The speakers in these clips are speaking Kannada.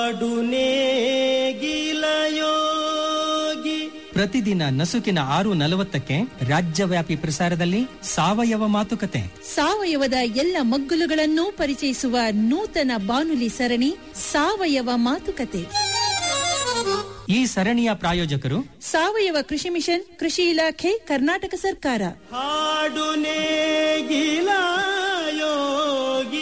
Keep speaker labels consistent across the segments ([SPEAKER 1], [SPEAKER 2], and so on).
[SPEAKER 1] ಹಾಡು ನೇಗಿಲ ಯೋಗಿ
[SPEAKER 2] ಪ್ರತಿದಿನ ನಸುಕಿನ ಆರು ನಲವತ್ತಕ್ಕೆ ರಾಜ್ಯವ್ಯಾಪಿ ಪ್ರಸಾರದಲ್ಲಿ ಸಾವಯವ ಮಾತುಕತೆ
[SPEAKER 3] ಸಾವಯವದ ಎಲ್ಲ ಮಗ್ಗುಲುಗಳನ್ನು ಪರಿಚಯಿಸುವ ನೂತನ ಬಾನುಲಿ ಸರಣಿ ಸಾವಯವ ಮಾತುಕತೆ
[SPEAKER 2] ಈ ಸರಣಿಯ ಪ್ರಾಯೋಜಕರು
[SPEAKER 3] ಸಾವಯವ ಕೃಷಿ ಮಿಷನ್ ಕೃಷಿ ಇಲಾಖೆ ಕರ್ನಾಟಕ ಸರ್ಕಾರ
[SPEAKER 1] ಹಾಡು ನೇಗಿಲ ಯೋಗಿ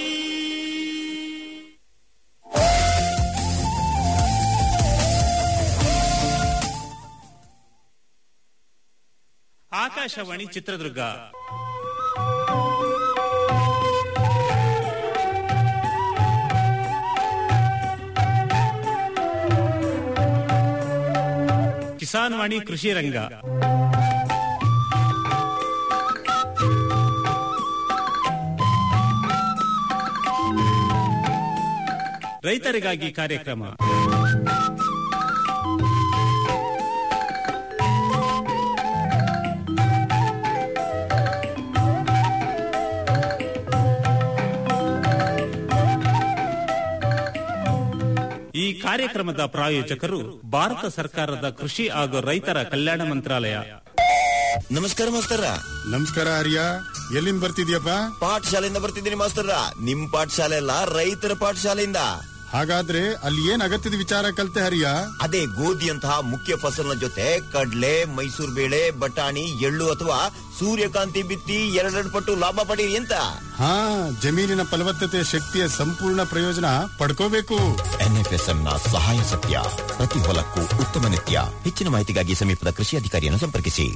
[SPEAKER 4] ಆಕಾಶವಾಣಿ ಚಿತ್ರದುರ್ಗ ಕಿಸಾನ್ ವಾಣಿ ಕೃಷಿ ರಂಗ ರೈತರಿಗಾಗಿ ಕಾರ್ಯಕ್ರಮ ಈ ಕಾರ್ಯಕ್ರಮದ ಪ್ರಾಯೋಜಕರು ಭಾರತ ಸರ್ಕಾರದ ಕೃಷಿ ಹಾಗೂ ರೈತರ ಕಲ್ಯಾಣ ಮಂತ್ರಾಲಯ
[SPEAKER 5] ನಮಸ್ಕಾರ ಮಾಸ್ತರ
[SPEAKER 6] ನಮಸ್ಕಾರ ಹರಿಯ ಎಲ್ಲಿಂದ ಬರ್ತಿದ್ಯಪ್ಪ
[SPEAKER 5] ಪಾಠಶಾಲೆಯಿಂದ ಬರ್ತಿದ್ದೀನಿ ಮಾಸ್ತರ ನಿಮ್ ಪಾಠಶಾಲೆ ಅಲ್ಲ ರೈತರ ಪಾಠಶಾಲೆಯಿಂದ
[SPEAKER 6] ಹಾಗಾದ್ರೆ ಅಲ್ಲಿ ಏನ್ ಅಗತ್ಯದ ವಿಚಾರ ಕಲ್ತೆ ಹರಿಯ
[SPEAKER 5] ಅದೇ ಗೋಧಿಯಂತಹ ಮುಖ್ಯ ಫಸಲಿನ ಜೊತೆ ಕಡ್ಲೆ ಮೈಸೂರು ಬೇಳೆ ಬಟಾಣಿ ಎಳ್ಳು ಅಥವಾ ಸೂರ್ಯಕಾಂತಿ ಬಿತ್ತಿ ಎರಡೆರಡು ಪಟ್ಟು ಲಾಭ ಪಡೀರಿ ಅಂತ
[SPEAKER 6] ಹಾ ಜಮೀನಿನ ಫಲವತ್ತತೆ ಶಕ್ತಿಯ ಸಂಪೂರ್ಣ ಪ್ರಯೋಜನ ಪಡ್ಕೋಬೇಕು
[SPEAKER 5] ಎನ್ಎಫ್ಎಸ್ಎಂ ನ ಸಹಾಯ ಸತ್ಯ ಪ್ರತಿ ಹೊಲಕ್ಕೂ ಉತ್ತಮ ನಿತ್ಯ ಹೆಚ್ಚಿನ ಮಾಹಿತಿಗಾಗಿ ಸಮೀಪದ ಕೃಷಿ ಅಧಿಕಾರಿಯನ್ನು ಸಂಪರ್ಕಿಸಿ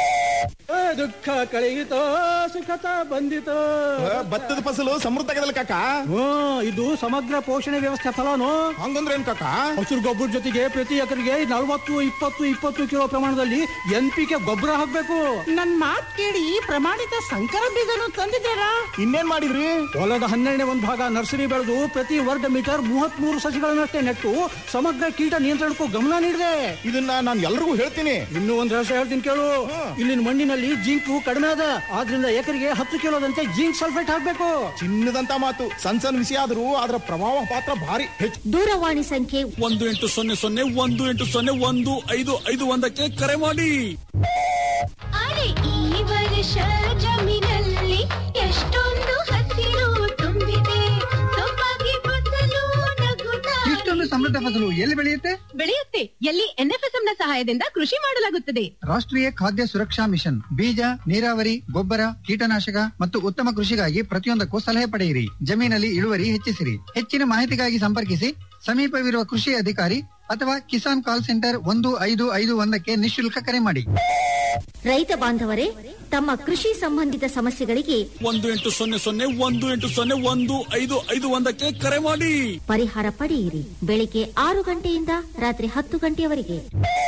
[SPEAKER 1] ದುಃಖ ಕಳೆಯಿತೋ ಸುಖತ ಬಂದಿತೋ
[SPEAKER 7] ಭತ್ತದ ಫಸಲು ಸಮೃದ್ಧ ಆಗದಲ್ಲ ಕಾಕ
[SPEAKER 1] ಹ್ಮ್ ಇದು ಸಮಗ್ರ ಪೋಷಣೆ ವ್ಯವಸ್ಥೆ ಫಲಾನು
[SPEAKER 7] ಹಂಗಂದ್ರೆ ಏನ್ ಕಾಕ
[SPEAKER 1] ಹಸಿರು ಗೊಬ್ಬರ ಜೊತೆಗೆ ಪ್ರತಿ ಎಕರೆಗೆ ನಲವತ್ತು ಇಪ್ಪತ್ತು ಇಪ್ಪತ್ತು ಕಿಲೋ ಪ್ರಮಾಣದಲ್ಲಿ ಎನ್ ಪಿ ಕೆ ಗೊಬ್ಬರ ಹಾಕ್ಬೇಕು
[SPEAKER 8] ನನ್ ಮಾತ್ ಕೇಳಿ ಪ್ರಮಾಣಿತ ಸಂಕರ ಬೀಜನು ತಂದಿದ್ದೀರಾ
[SPEAKER 7] ಇನ್ನೇನ್ ಮಾಡಿದ್ರಿ
[SPEAKER 1] ಹೊಲದ ಹನ್ನೆರಡನೇ ಒಂದು ಭಾಗ ನರ್ಸರಿ ಬೆಳೆದು ಪ್ರತಿ ವರ್ಗ ಮೀಟರ್ ಮೂವತ್ತ್ ಮೂರು ಸಸಿಗಳನ್ನಷ್ಟೇ ನೆಟ್ಟು ಸಮಗ್ರ ಕೀಟ ನಿಯಂತ್ರಣಕ್ಕೂ ಗಮನ ನೀಡಿದೆ
[SPEAKER 7] ಇದನ್ನ ನಾನು ಎಲ್ರಿಗೂ ಹೇಳ್ತೀನಿ
[SPEAKER 1] ಇನ್ನೂ ಒಂದ್ ರಹಸ್ಯ ಹೇಳ್ತೀನಿ ಕೇಳು ಇಲ್ಲಿನ ಮಣ್ಣಿನಲ್ಲಿ ಜಿಂಕು ಕಡಿಮೆ ಅದ ಆದ್ರಿಂದ ಎಕರೆಗೆ ಹತ್ತು ಕಿಲೋದಂತೆ ಜಿಂಕ್ ಸಲ್ಫೇಟ್ ಹಾಕ್ಬೇಕು
[SPEAKER 7] ಚಿನ್ನದಂತ ಮಾತು ಸಣ್ಣ ಸಣ್ಣ ವಿಷಯ ಆದ್ರೂ ಅದರ ಪ್ರಭಾವ ಪಾತ್ರ ಭಾರಿ ಹೆಚ್ಚು
[SPEAKER 9] ದೂರವಾಣಿ ಸಂಖ್ಯೆ
[SPEAKER 10] ಒಂದು ಎಂಟು ಸೊನ್ನೆ ಸೊನ್ನೆ ಒಂದು ಎಂಟು ಸೊನ್ನೆ ಒಂದು ಐದು ಐದು ಒಂದಕ್ಕೆ ಕರೆ ಮಾಡಿ
[SPEAKER 9] ಅರೆ ಈ ವರ್ಷ ಜಮೀನಲ್ಲಿ ಎಷ್ಟೊಂದು ಹಸಿರು ತುಂಬಿದೆ ಸೊಬಗೆ ಫಸಲು ನಗುತ್ತಾ
[SPEAKER 11] ಇಷ್ಟೊಂದು ಸಮೃದ್ಧ ಫಸಲು ಎಲ್ಲಿ ಬೆಳೆಯುತ್ತೆ
[SPEAKER 8] ಬೆಳೆಯುತ್ತೆ ಎಲ್ಲಿ ಎನ್ಎಫ್ಎಸ್ಎಂ ನ ಸಹಾಯದಿಂದ ಕೃಷಿ ಮಾಡಲಾಗುತ್ತದೆ
[SPEAKER 11] ರಾಷ್ಟ್ರೀಯ ಖಾದ್ಯ ಸುರಕ್ಷಾ ಮಿಷನ್ ಬೀಜ ನೀರಾವರಿ ಗೊಬ್ಬರ ಕೀಟನಾಶಕ ಮತ್ತು ಉತ್ತಮ ಕೃಷಿಗಾಗಿ ಪ್ರತಿಯೊಂದಕ್ಕೂ ಸಲಹೆ ಪಡೆಯಿರಿ ಜಮೀನಲ್ಲಿ ಇಳುವರಿ ಹೆಚ್ಚಿಸಿರಿ ಹೆಚ್ಚಿನ ಮಾಹಿತಿಗಾಗಿ ಸಂಪರ್ಕಿಸಿ ಸಮೀಪವಿರುವ ಕೃಷಿ ಅಧಿಕಾರಿ ಅಥವಾ ಕಿಸಾನ್ ಕಾಲ್ ಸೆಂಟರ್ ಒಂದು ಐದು ಐದು ಒಂದಕ್ಕೆ ನಿಶುಲ್ಕ ಕರೆ ಮಾಡಿ
[SPEAKER 9] ರೈತ ಬಾಂಧವರೇ ತಮ್ಮ ಕೃಷಿ ಸಂಬಂಧಿತ ಸಮಸ್ಯೆಗಳಿಗೆ
[SPEAKER 10] ಒಂದು ಎಂಟು ಸೊನ್ನೆ ಸೊನ್ನೆ ಒಂದು ಎಂಟು ಸೊನ್ನೆ ಒಂದು ಐದು ಐದು ಒಂದಕ್ಕೆ ಕರೆ ಮಾಡಿ
[SPEAKER 9] ಪರಿಹಾರ ಪಡೆಯಿರಿ ಬೆಳಿಗ್ಗೆ ಆರು ಗಂಟೆಯಿಂದ ರಾತ್ರಿ ಹತ್ತು ಗಂಟೆಯವರೆಗೆ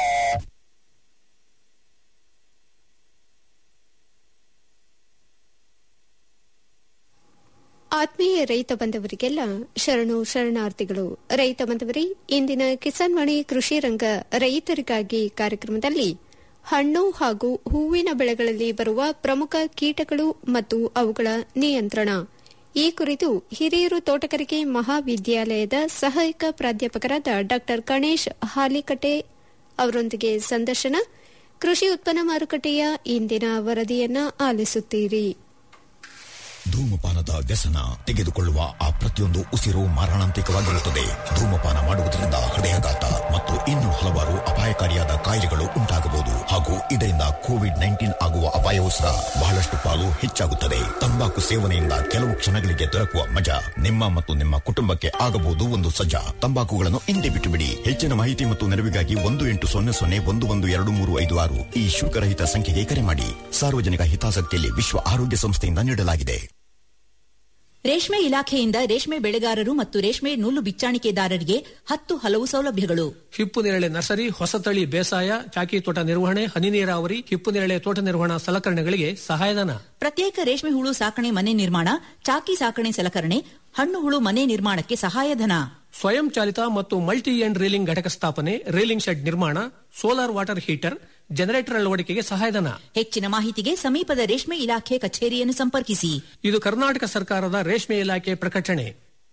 [SPEAKER 12] ಆತ್ಮೀಯ ರೈತ ಬಂಧವರಿಗೆಲ್ಲ ಶರಣು ಶರಣಾರ್ಥಿಗಳು ರೈತ ಬಂಧವರೇ ಇಂದಿನ ಕಿಸಾನ್ ವಾಣಿ ಕೃಷಿ ರಂಗ ರೈತರಿಗಾಗಿ ಕಾರ್ಯಕ್ರಮದಲ್ಲಿ ಹಣ್ಣು ಹಾಗೂ ಹೂವಿನ ಬೆಳೆಗಳಲ್ಲಿ ಬರುವ ಪ್ರಮುಖ ಕೀಟಗಳು ಮತ್ತು ಅವುಗಳ ನಿಯಂತ್ರಣ ಈ ಕುರಿತು ಹಿರಿಯೂರು ತೋಟಗಾರಿಕೆ ಮಹಾವಿದ್ಯಾಲಯದ ಸಹಾಯಕ ಪ್ರಾಧ್ಯಾಪಕರಾದ ಡಾ ಗಣೇಶ್ ಹಾಲಿಕಟೆ ಅವರೊಂದಿಗೆ ಸಂದರ್ಶನ ಕೃಷಿ ಉತ್ಪನ್ನ ಮಾರುಕಟ್ಟೆಯ ಇಂದಿನ ವರದಿಯನ್ನ ಆಲಿಸುತ್ತೀರಿ
[SPEAKER 5] ಧೂಮಪಾನದ ವ್ಯಸನ ತೆಗೆದುಕೊಳ್ಳುವ ಆ ಪ್ರತಿಯೊಂದು ಉಸಿರು ಮಾರಣಾಂತಿಕವಾಗಿರುತ್ತದೆ ಧೂಮಪಾನ ಮಾಡುವುದರಿಂದ ಹೃದಯಾಘಾತ ಮತ್ತು ಇನ್ನೂ ಹಲವಾರು ಅಪಾಯಕಾರಿಯಾದ ಕಾಯಿಲೆಗಳು ಉಂಟಾಗಬಹುದು ಹಾಗೂ ಇದರಿಂದ ಕೋವಿಡ್ ನೈನ್ಟೀನ್ ಆಗುವ ಅಪಾಯವೂ ಸಹ ಬಹಳಷ್ಟು ಪಾಲು ಹೆಚ್ಚಾಗುತ್ತದೆ ತಂಬಾಕು ಸೇವನೆಯಿಂದ ಕೆಲವು ಕ್ಷಣಗಳಿಗೆ ದೊರಕುವ ಮಜಾ ನಿಮ್ಮ ಮತ್ತು ನಿಮ್ಮ ಕುಟುಂಬಕ್ಕೆ ಆಗಬಹುದು ಒಂದು ಸಜ್ಜಾ ತಂಬಾಕುಗಳನ್ನು ಹಿಂದೆ ಬಿಟ್ಟು ಬಿಡಿ ಹೆಚ್ಚಿನ ಮಾಹಿತಿ ಮತ್ತು ನೆರವಿಗಾಗಿ ಒಂದು ಎಂಟು ಸೊನ್ನೆ ಸೊನ್ನೆ ಒಂದು ಒಂದು ಎರಡು ಮೂರು ಐದು ಆರು ಈ ಶುಲ್ಕರಹಿತ ಸಂಖ್ಯೆಗೆ ಕರೆ ಮಾಡಿ ಸಾರ್ವಜನಿಕ ಹಿತಾಸಕ್ತಿಯಲ್ಲಿ ವಿಶ್ವ ಆರೋಗ್ಯ ಸಂಸ್ಥೆಯಿಂದ ನೀಡಲಾಗಿದೆ
[SPEAKER 13] ರೇಷ್ಮೆ ಇಲಾಖೆಯಿಂದ ರೇಷ್ಮೆ ಬೆಳೆಗಾರರು ಮತ್ತು ರೇಷ್ಮೆ ನೂಲು ಬಿಚ್ಚಾಣಿಕೆದಾರರಿಗೆ ಹತ್ತು ಹಲವು ಸೌಲಭ್ಯಗಳು
[SPEAKER 14] ಹಿಪ್ಪು ನೇರಳೆ ನರ್ಸರಿ ಹೊಸತಳಿ ಬೇಸಾಯ ಚಾಕಿ ತೋಟ ನಿರ್ವಹಣೆ ಹನಿ ನೀರಾವರಿ ಹಿಪ್ಪು ನೇರಳೆ ತೋಟ ನಿರ್ವಹಣಾ ಸಲಕರಣೆಗಳಿಗೆ ಸಹಾಯಧನ
[SPEAKER 13] ಪ್ರತ್ಯೇಕ ರೇಷ್ಮೆ ಹುಳು ಸಾಕಣೆ ಮನೆ ನಿರ್ಮಾಣ ಚಾಕಿ ಸಾಕಣೆ ಸಲಕರಣೆ ಹಣ್ಣು ಹುಳು ಮನೆ ನಿರ್ಮಾಣಕ್ಕೆ ಸಹಾಯಧನ
[SPEAKER 14] ಸ್ವಯಂ ಚಾಲಿತ ಮತ್ತು ಮಲ್ಟಿ ಎಂಡ್ ರೀಲಿಂಗ್ ಘಟಕ ಸ್ಥಾಪನೆ ರೀಲಿಂಗ್ ಶೆಡ್ ನಿರ್ಮಾಣ ಸೋಲಾರ್ ವಾಟರ್ ಹೀಟರ್ ಜನರೇಟರ್ ಅಳವಡಿಕೆಗೆ ಸಹಾಯಧನ
[SPEAKER 13] ಹೆಚ್ಚಿನ ಮಾಹಿತಿಗೆ ಸಮೀಪದ ರೇಷ್ಮೆ ಇಲಾಖೆ ಕಚೇರಿಯನ್ನು ಸಂಪರ್ಕಿಸಿ
[SPEAKER 14] ಇದು ಕರ್ನಾಟಕ ಸರ್ಕಾರದ ರೇಷ್ಮೆ ಇಲಾಖೆ ಪ್ರಕಟಣೆ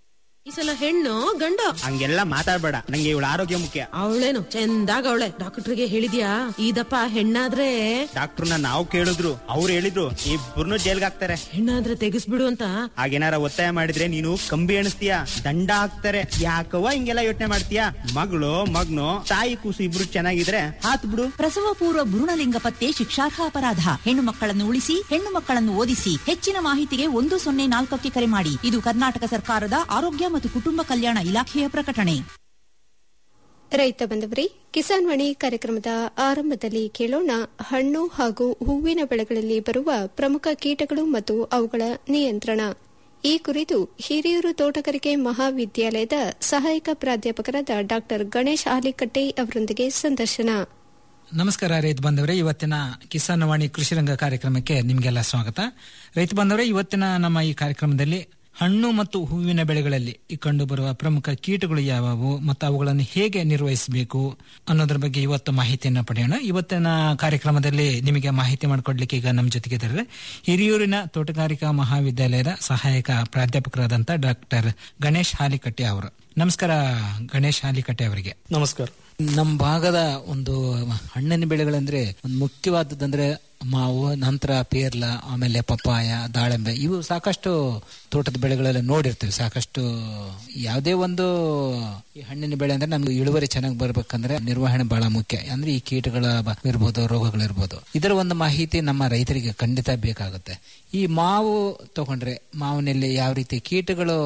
[SPEAKER 15] ಈ ಸಲ ಹೆಣ್ಣು ಗಂಡ
[SPEAKER 7] ಹಂಗೆಲ್ಲ ಮಾತಾಡ್ಬೇಡ ನಂಗೆ ಇವಳ ಆರೋಗ್ಯ ಮುಖ್ಯ
[SPEAKER 15] ಅವಳೇನು ಚಂದಾಗ ಅವಳೆ ಡಾಕ್ಟರ್ಗೆ ಹೇಳಿದ್ಯಾ ಇದಪ್ಪ ಹೆಣ್ಣಾದ್ರೆ
[SPEAKER 7] ಡಾಕ್ಟರ್ನ ನಾವು ಕೇಳಿದ್ರು ಅವ್ರು ಹೇಳಿದ್ರು ಇಬ್ಬರನ್ನು ಜೈಲ್ಗೆ ಹಾಕ್ತಾರೆ
[SPEAKER 15] ಹೆಣ್ಣಾದ್ರೆ ತೆಗಿಸ್ಬಿಡು ಅಂತ
[SPEAKER 7] ಹಾಗೇನಾರ ಒತ್ತಾಯ ಮಾಡಿದ್ರೆ ನೀನು ಕಂಬಿ ಎಣಿಸ್ತೀಯ ದಂಡ ಹಾಕ್ತಾರೆ ಯಾಕವ್ವ ಹಿಂಗೆಲ್ಲ ಯೋಚನೆ ಮಾಡ್ತೀಯ ಮಗಳು ಮಗ್ನು ತಾಯಿ ಕೂಸು ಇಬ್ರು ಚೆನ್ನಾಗಿದ್ರೆ ಹಾತ್ ಬಿಡು
[SPEAKER 13] ಪ್ರಸವ ಪೂರ್ವ ಭ್ರೂಣಲಿಂಗ ಪತ್ತೆ ಶಿಕ್ಷಾರ್ಹ ಅಪರಾಧ ಹೆಣ್ಣು ಮಕ್ಕಳನ್ನು ಉಳಿಸಿ ಹೆಣ್ಣು ಮಕ್ಕಳನ್ನು ಓದಿಸಿ ಹೆಚ್ಚಿನ ಮಾಹಿತಿಗೆ ಒಂದು ಸೊನ್ನೆ ನಾಲ್ಕಕ್ಕೆ ಕರೆ ಮಾಡಿ ಇದು ಕರ್ನಾಟಕ ಸರ್ಕಾರದ ಆರೋಗ್ಯ ಮತ್ತು ಕುಟುಂಬ ಕಲ್ಯಾಣ ಇಲಾಖೆಯ ಪ್ರಕಟಣೆ
[SPEAKER 12] ರೈತ ಬಂದವರೇ ಕಿಸಾನ್ ವಾಣಿ ಕಾರ್ಯಕ್ರಮದ ಆರಂಭದಲ್ಲಿ ಕೇಳೋಣ ಹಣ್ಣು ಹಾಗೂ ಹೂವಿನ ಬೆಳೆಗಳಲ್ಲಿ ಬರುವ ಪ್ರಮುಖ ಕೀಟಗಳು ಮತ್ತು ಅವುಗಳ ನಿಯಂತ್ರಣ ಈ ಕುರಿತು ಹಿರಿಯೂರು ತೋಟಗಾರಿಕೆ ಮಹಾವಿದ್ಯಾಲಯದ ಸಹಾಯಕ ಪ್ರಾಧ್ಯಾಪಕರಾದ ಡಾ ಗಣೇಶ್ ಆಲಿಕಟ್ಟೆ ಅವರೊಂದಿಗೆ ಸಂದರ್ಶನ
[SPEAKER 16] ನಮಸ್ಕಾರ ರೈತ ಬಂದವರೇ ಇವತ್ತಿನ ಕಿಸಾನ್ ವಾಣಿ ಕೃಷಿ ರಂಗ ಕಾರ್ಯಕ್ರಮಕ್ಕೆ ನಿಮಗೆಲ್ಲ ಸ್ವಾಗತ ರೈತ ಬಂದವರೇ ಇವತ್ತಿನ ನಮ್ಮ ಈ ಕಾರ್ಯಕ್ರಮದಲ್ಲಿ ಹಣ್ಣು ಮತ್ತು ಹೂವಿನ ಬೆಳೆಗಳಲ್ಲಿ ಈ ಕಂಡು ಬರುವ ಪ್ರಮುಖ ಕೀಟಗಳು ಯಾವುವು ಮತ್ತು ಅವುಗಳನ್ನು ಹೇಗೆ ನಿರ್ವಹಿಸಬೇಕು ಅನ್ನೋದ್ರ ಬಗ್ಗೆ ಇವತ್ತು ಮಾಹಿತಿಯನ್ನು ಪಡೆಯೋಣ ಇವತ್ತಿನ ಕಾರ್ಯಕ್ರಮದಲ್ಲಿ ನಿಮಗೆ ಮಾಹಿತಿ ಮಾಡಿಕೊಡ್ಲಿಕ್ಕೆ ಈಗ ನಮ್ಮ ಜೊತೆಗೆ ಇದ್ದಾರೆ ಹಿರಿಯೂರಿನ ತೋಟಗಾರಿಕಾ ಮಹಾವಿದ್ಯಾಲಯದ ಸಹಾಯಕ ಪ್ರಾಧ್ಯಾಪಕರಾದಂಥ ಡಾಕ್ಟರ್ ಗಣೇಶ್ ಹಾಲಿಕಟ್ಟೆ ಅವರು ನಮಸ್ಕಾರ ಗಣೇಶ್ ಹಾಲಿಕಟ್ಟೆ ಅವರಿಗೆ
[SPEAKER 14] ನಮಸ್ಕಾರ
[SPEAKER 16] ನಮ್ಮ ಭಾಗದ ಒಂದು ಹಣ್ಣಿನ ಬೆಳೆಗಳಂದ್ರೆ ಒಂದು ಮುಖ್ಯವಾದದ್ದಂದ್ರೆ ಮಾವು ನಂತರ ಪೇರ್ಲ ಆಮೇಲೆ ಪಪ್ಪಾಯ ದಾಳಿಂಬೆ ಇವು ಸಾಕಷ್ಟು ತೋಟದ ಬೆಳೆಗಳೆಲ್ಲ ನೋಡಿರ್ತೀವಿ ಸಾಕಷ್ಟು ಯಾವುದೇ ಒಂದು ಈ ಹಣ್ಣಿನ ಬೆಳೆ ಅಂದ್ರೆ ನಮ್ಗೆ ಇಳುವರಿ ಚೆನ್ನಾಗಿ ಬರ್ಬೇಕಂದ್ರೆ ನಿರ್ವಹಣೆ ಬಹಳ ಮುಖ್ಯ ಅಂದ್ರೆ ಈ ಕೀಟಗಳ ಬ- ಇರ್ಬೋದು ರೋಗಗಳಿರ್ಬೋದು ಇದರ ಒಂದು ಮಾಹಿತಿ ನಮ್ಮ ರೈತರಿಗೆ ಖಂಡಿತ ಬೇಕಾಗುತ್ತೆ ಈ ಮಾವು ತಗೊಂಡ್ರೆ ಮಾವಿನಲ್ಲಿ ಯಾವ ರೀತಿ ಕೀಟಗಳು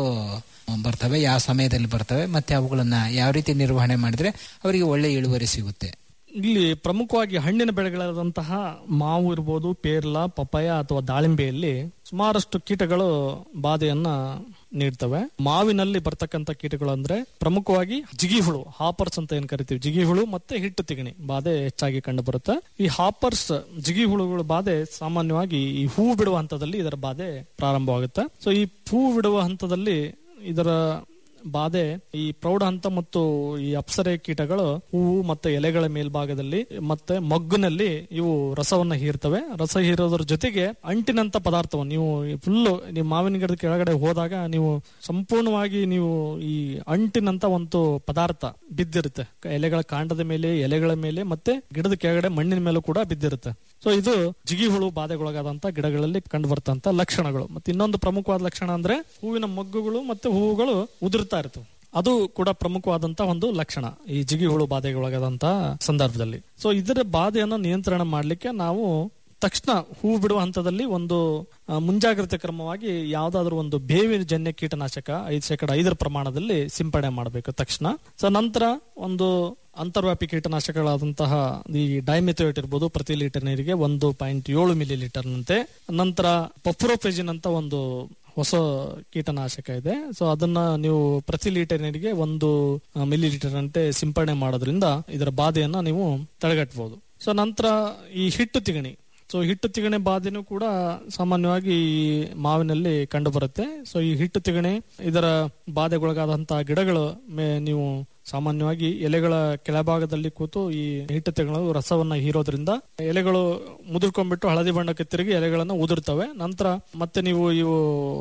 [SPEAKER 16] ಬರ್ತವೆ ಯಾವ ಸಮಯದಲ್ಲಿ ಬರ್ತವೆ ಮತ್ತೆ ಅವುಗಳನ್ನ ಯಾವ ರೀತಿ ನಿರ್ವಹಣೆ ಮಾಡಿದ್ರೆ ಅವರಿಗೆ ಒಳ್ಳೆ ಇಳುವರಿ ಸಿಗುತ್ತೆ
[SPEAKER 14] ಇಲ್ಲಿ ಪ್ರಮುಖವಾಗಿ ಹಣ್ಣಿನ ಬೆಳೆಗಳಾದಂತಹ ಮಾವು ಇರ್ಬೋದು ಪೇರ್ಲ ಪಪಾಯ ಅಥವಾ ದಾಳಿಂಬೆಯಲ್ಲಿ ಸುಮಾರಷ್ಟು ಕೀಟಗಳು ಬಾಧೆಯನ್ನ ನೀಡ್ತವೆ ಮಾವಿನಲ್ಲಿ ಬರ್ತಕ್ಕಂಥ ಕೀಟಗಳು ಅಂದ್ರೆ ಪ್ರಮುಖವಾಗಿ ಜಿಗಿ ಹುಳು ಹಾಪರ್ಸ್ ಅಂತ ಏನ್ ಕರಿತೀವಿ ಜಿಗಿ ಹುಳು ಮತ್ತೆ ಹಿಟ್ಟು ತಿಗಣಿ ಬಾಧೆ ಹೆಚ್ಚಾಗಿ ಕಂಡು ಬರುತ್ತೆ ಈ ಹಾಪರ್ಸ್ ಜಿಗಿ ಹುಳುಗಳ ಬಾಧೆ ಸಾಮಾನ್ಯವಾಗಿ ಈ ಹೂ ಬಿಡುವ ಹಂತದಲ್ಲಿ ಇದರ ಬಾಧೆ ಪ್ರಾರಂಭವಾಗುತ್ತೆ ಸೊ ಈ ಹೂ ಬಿಡುವ ಹಂತದಲ್ಲಿ ಇದರ ಬಾಧೆ ಈ ಪ್ರೌಢ ಹಂತ ಮತ್ತು ಈ ಅಪ್ಸರೆ ಕೀಟಗಳು ಹೂವು ಮತ್ತೆ ಎಲೆಗಳ ಮೇಲ್ಭಾಗದಲ್ಲಿ ಮತ್ತೆ ಮೊಗ್ಗಿನಲ್ಲಿ ಇವು ರಸವನ್ನ ಹೀರ್ತವೆ ರಸ ಹೀರೋದ್ರ ಜೊತೆಗೆ ಅಂಟಿನಂತ ಪದಾರ್ಥವನ್ನು ನೀವು ಫುಲ್ ನೀವು ಮಾವಿನ ಗಿಡದ ಕೆಳಗಡೆ ಹೋದಾಗ ನೀವು ಸಂಪೂರ್ಣವಾಗಿ ನೀವು ಈ ಅಂಟಿನಂತ ಒಂದು ಪದಾರ್ಥ ಬಿದ್ದಿರುತ್ತೆ ಎಲೆಗಳ ಕಾಂಡದ ಮೇಲೆ ಎಲೆಗಳ ಮೇಲೆ ಮತ್ತೆ ಗಿಡದ ಕೆಳಗಡೆ ಮಣ್ಣಿನ ಮೇಲೂ ಕೂಡ ಬಿದ್ದಿರುತ್ತೆ ಸೊ ಇದು ಜಿಗಿ ಹುಳು ಬಾಧೆಗೊಳಗಾದಂತ ಗಿಡಗಳಲ್ಲಿ ಕಂಡು ಬರ್ತಂತ ಲಕ್ಷಣಗಳು ಮತ್ತೆ ಇನ್ನೊಂದು ಪ್ರಮುಖವಾದ ಲಕ್ಷಣ ಅಂದ್ರೆ ಹೂವಿನ ಮೊಗ್ಗುಗಳು ಮತ್ತೆ ಹೂವುಗಳು ಉದುರ್ತಾ ಇರ್ತವೆ ಅದು ಕೂಡ ಪ್ರಮುಖವಾದಂತ ಒಂದು ಲಕ್ಷಣ ಈ ಜಿಗಿ ಹುಳು ಬಾಧೆಗೊಳಗಾದಂತ ಸಂದರ್ಭದಲ್ಲಿ ಸೊ ಇದರ ಬಾಧೆಯನ್ನು ನಿಯಂತ್ರಣ ಮಾಡಲಿಕ್ಕೆ ನಾವು ತಕ್ಷಣ ಹೂ ಬಿಡುವ ಹಂತದಲ್ಲಿ ಒಂದು ಆ, ಮುಂಜಾಗ್ರತೆ ಕ್ರಮವಾಗಿ ಯಾವ್ದಾದ್ರು ಒಂದು ಬೇವಿನ ಜನ್ಯ ಕೀಟನಾಶಕ ಐದು ಶೇಕಡ ಐದರ ಪ್ರಮಾಣದಲ್ಲಿ ಸಿಂಪಡಣೆ ಮಾಡಬೇಕು ತಕ್ಷಣ ಸೊ ನಂತರ ಒಂದು ಅಂತರ್ವ್ಯಾಪಿ ಕೀಟನಾಶಕಗಳಾದಂತಹ ಈ ಡೈಮೆಥೋಯೇಟ್ ಇರ್ಬೋದು ಪ್ರತಿ ಲೀಟರ್ ನೀರಿಗೆ ಒಂದು ಪಾಯಿಂಟ್ ಏಳು ಮಿಲಿ ಲೀಟರ್ನಂತೆ ನಂತರ ಪಫ್ರೋಪೆಜಿನ್ ಅಂತ ಒಂದು ಹೊಸ ಕೀಟನಾಶಕ ಇದೆ ಸೊ ಅದನ್ನ ನೀವು ಪ್ರತಿ ಲೀಟರ್ ನೀರಿಗೆ ಒಂದು ಮಿಲಿ ಲೀಟರ್ ಅಂತೆ ಸಿಂಪಡಣೆ ಮಾಡೋದ್ರಿಂದ ಇದರ ಬಾಧೆಯನ್ನ ನೀವು ತಡೆಗಟ್ಟಬಹುದು ಸೊ ನಂತರ ಈ ಹಿಟ್ಟು ತಿಗಣಿ ಸೊ ಹಿಟ್ಟು ತಿಗಣೆ ಬಾಧೆನೂ ಕೂಡ ಸಾಮಾನ್ಯವಾಗಿ ಈ ಮಾವಿನಲ್ಲಿ ಕಂಡು ಬರುತ್ತೆ ಸೊ ಈ ಹಿಟ್ಟು ತಿಗಣೆ ಇದರ ಬಾಧೆಗೊಳಗಾದಂತಹ ಗಿಡಗಳು ಮೇ- ನೀವು ಸಾಮಾನ್ಯವಾಗಿ ಎಲೆಗಳ ಕೆಳಭಾಗದಲ್ಲಿ ಕೂತು ಈ ಹಿಟ್ಟು ತಿಗಣು ರಸವನ್ನ ಹೀರೋದ್ರಿಂದ ಎಲೆಗಳು ಮುದುರ್ಕೊಂಡ್ಬಿಟ್ಟು ಹಳದಿ ಬಣ್ಣಕ್ಕೆ ತಿರುಗಿ ಎಲೆಗಳನ್ನ ಉದುರ್ತವೆ ನಂತರ ಮತ್ತೆ ನೀವು ಇವು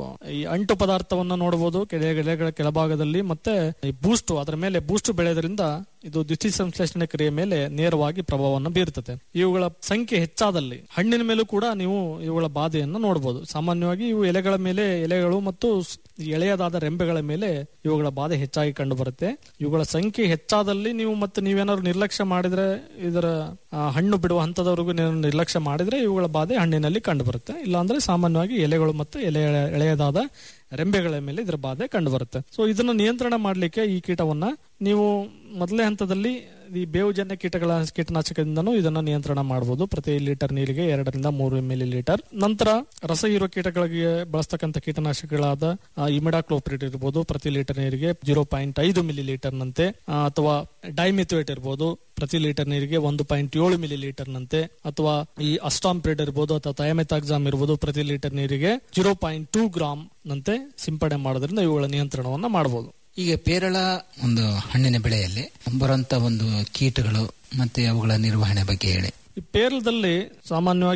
[SPEAKER 14] ಈ ಅಂಟು ಪದಾರ್ಥವನ್ನ ನೋಡಬಹುದು ಕೆಳ- ಎಲೆಗಳ ಕೆಳಭಾಗದಲ್ಲಿ ಮತ್ತೆ ಈ ಬೂಸ್ಟ್ ಅದರ ಮೇಲೆ ಬೂಸ್ಟ್ ಬೆಳೆಯೋದ್ರಿಂದ ಇದು ದ್ವಿತೀಯ ಸಂಶ್ಲೇಷಣೆ ಕ್ರಿಯೆ ಮೇಲೆ ನೇರವಾಗಿ ಪ್ರಭಾವವನ್ನು ಬೀರುತ್ತದೆ ಇವುಗಳ ಸಂಖ್ಯೆ ಹೆಚ್ಚಾದಲ್ಲಿ ಹಣ್ಣಿನ ಮೇಲೂ ಕೂಡ ನೀವು ಇವುಗಳ ಬಾಧೆಯನ್ನು ನೋಡಬಹುದು ಸಾಮಾನ್ಯವಾಗಿ ಇವು ಎಲೆಗಳ ಮೇಲೆ ಎಲೆಗಳು ಮತ್ತು ಸ್- ಎಳೆಯದಾದ ರೆಂಬೆಗಳ ಮೇಲೆ ಇವುಗಳ ಬಾಧೆ ಹೆಚ್ಚಾಗಿ ಕಂಡು ಬರುತ್ತೆ ಇವುಗಳ ಸಂಖ್ಯೆ ಹೆಚ್ಚಾದಲ್ಲಿ ನೀವು ಮತ್ತೆ ನೀವೇನಾದ್ರು ನಿರ್ಲಕ್ಷ್ಯ ಮಾಡಿದ್ರೆ ಇದರ ಆ, ಹಣ್ಣು ಬಿಡುವ ಹಂತದವರೆಗೂ ನೀವು ನಿರ್ಲಕ್ಷ್ಯ ಮಾಡಿದ್ರೆ ಇವುಗಳ ಬಾಧೆ ಹಣ್ಣಿನಲ್ಲಿ ಕಂಡು ಬರುತ್ತೆ ಇಲ್ಲಾಂದ್ರೆ ಸಾಮಾನ್ಯವಾಗಿ ಎಲೆಗಳು ಮತ್ತು ಎಲೆ ಎಳೆಯದಾದ ರೆಂಬೆಗಳ ಮೇಲೆ ಇದರ ಬಾಧೆ ಕಂಡು ಬರುತ್ತೆ ಸೊ ಇದನ್ನು ನಿಯಂತ್ರಣ ಮಾಡಲಿಕ್ಕೆ ಈ ಕೀಟವನ್ನ ನೀವು ಮೊದಲನೇ ಹಂತದಲ್ಲಿ ಈ ಬೇವುಜನ್ಯ ಕೀಟಗಳ ಕೀಟನಾಶಕದಿಂದನೂ ಇದನ್ನ ನಿಯಂತ್ರಣ ಮಾಡಬಹುದು ಪ್ರತಿ ಲೀಟರ್ ನೀರಿಗೆ ಎರಡರಿಂದ ಮೂರು ಮಿಲಿ ಲೀಟರ್ ನಂತರ ರಸ ಹೀರುವ ಕೀಟಗಳಿಗೆ ಬಳಸ್ತಕ್ಕಂಥ ಕೀಟನಾಶಕಗಳಾದ ಇಮಿಡಾಕ್ಲೋಪ್ರಿಡ್ ಇರಬಹುದು ಪ್ರತಿ ಲೀಟರ್ ನೀರಿಗೆ ಜೀರೋ ಪಾಯಿಂಟ್ ಐದು ಮಿಲಿ ಲೀಟರ್ ನಂತೆ ಆ, ಅಥವಾ ಡೈಮಿಥುವೇಟ್ ಇರಬಹುದು ಪ್ರತಿ ಲೀಟರ್ ನೀರಿಗೆ ಒಂದು ಪಾಯಿಂಟ್ ಏಳು ಮಿಲಿ ಲೀಟರ್ ನಂತೆ ಅಥವಾ ಈ ಅಸ್ಟಾಂಪ್ರಿಡ್ ಇರಬಹುದು ಅಥವಾ ಥಯಾಮೆಥಾಕ್ಸಾಮ್ ಇರಬಹುದು ಪ್ರತಿ ಲೀಟರ್ ನೀರಿಗೆ ಜೀರೋ ಪಾಯಿಂಟ್ ಟೂ ಗ್ರಾಮ್ ನಂತೆ ಸಿಂಪಡಣೆ ಮಾಡೋದ್ರಿಂದ ಇವುಗಳ ನಿಯಂತ್ರಣವನ್ನ ಮಾಡಬಹುದು
[SPEAKER 16] ಈಗ ಪೇರಳ ಒಂದು ಹಣ್ಣಿನ ಬೆಳೆಯಲ್ಲಿ ಬರುವಂತ ಒಂದು ಕೀಟಗಳು ಮತ್ತೆ ಅವುಗಳ ನಿರ್ವಹಣೆ ಬಗ್ಗೆ ಹೇಳಿ
[SPEAKER 14] ಈ ಪೇರಲದಲ್ಲಿ ಸಾಮಾನ್ಯವಾಗಿ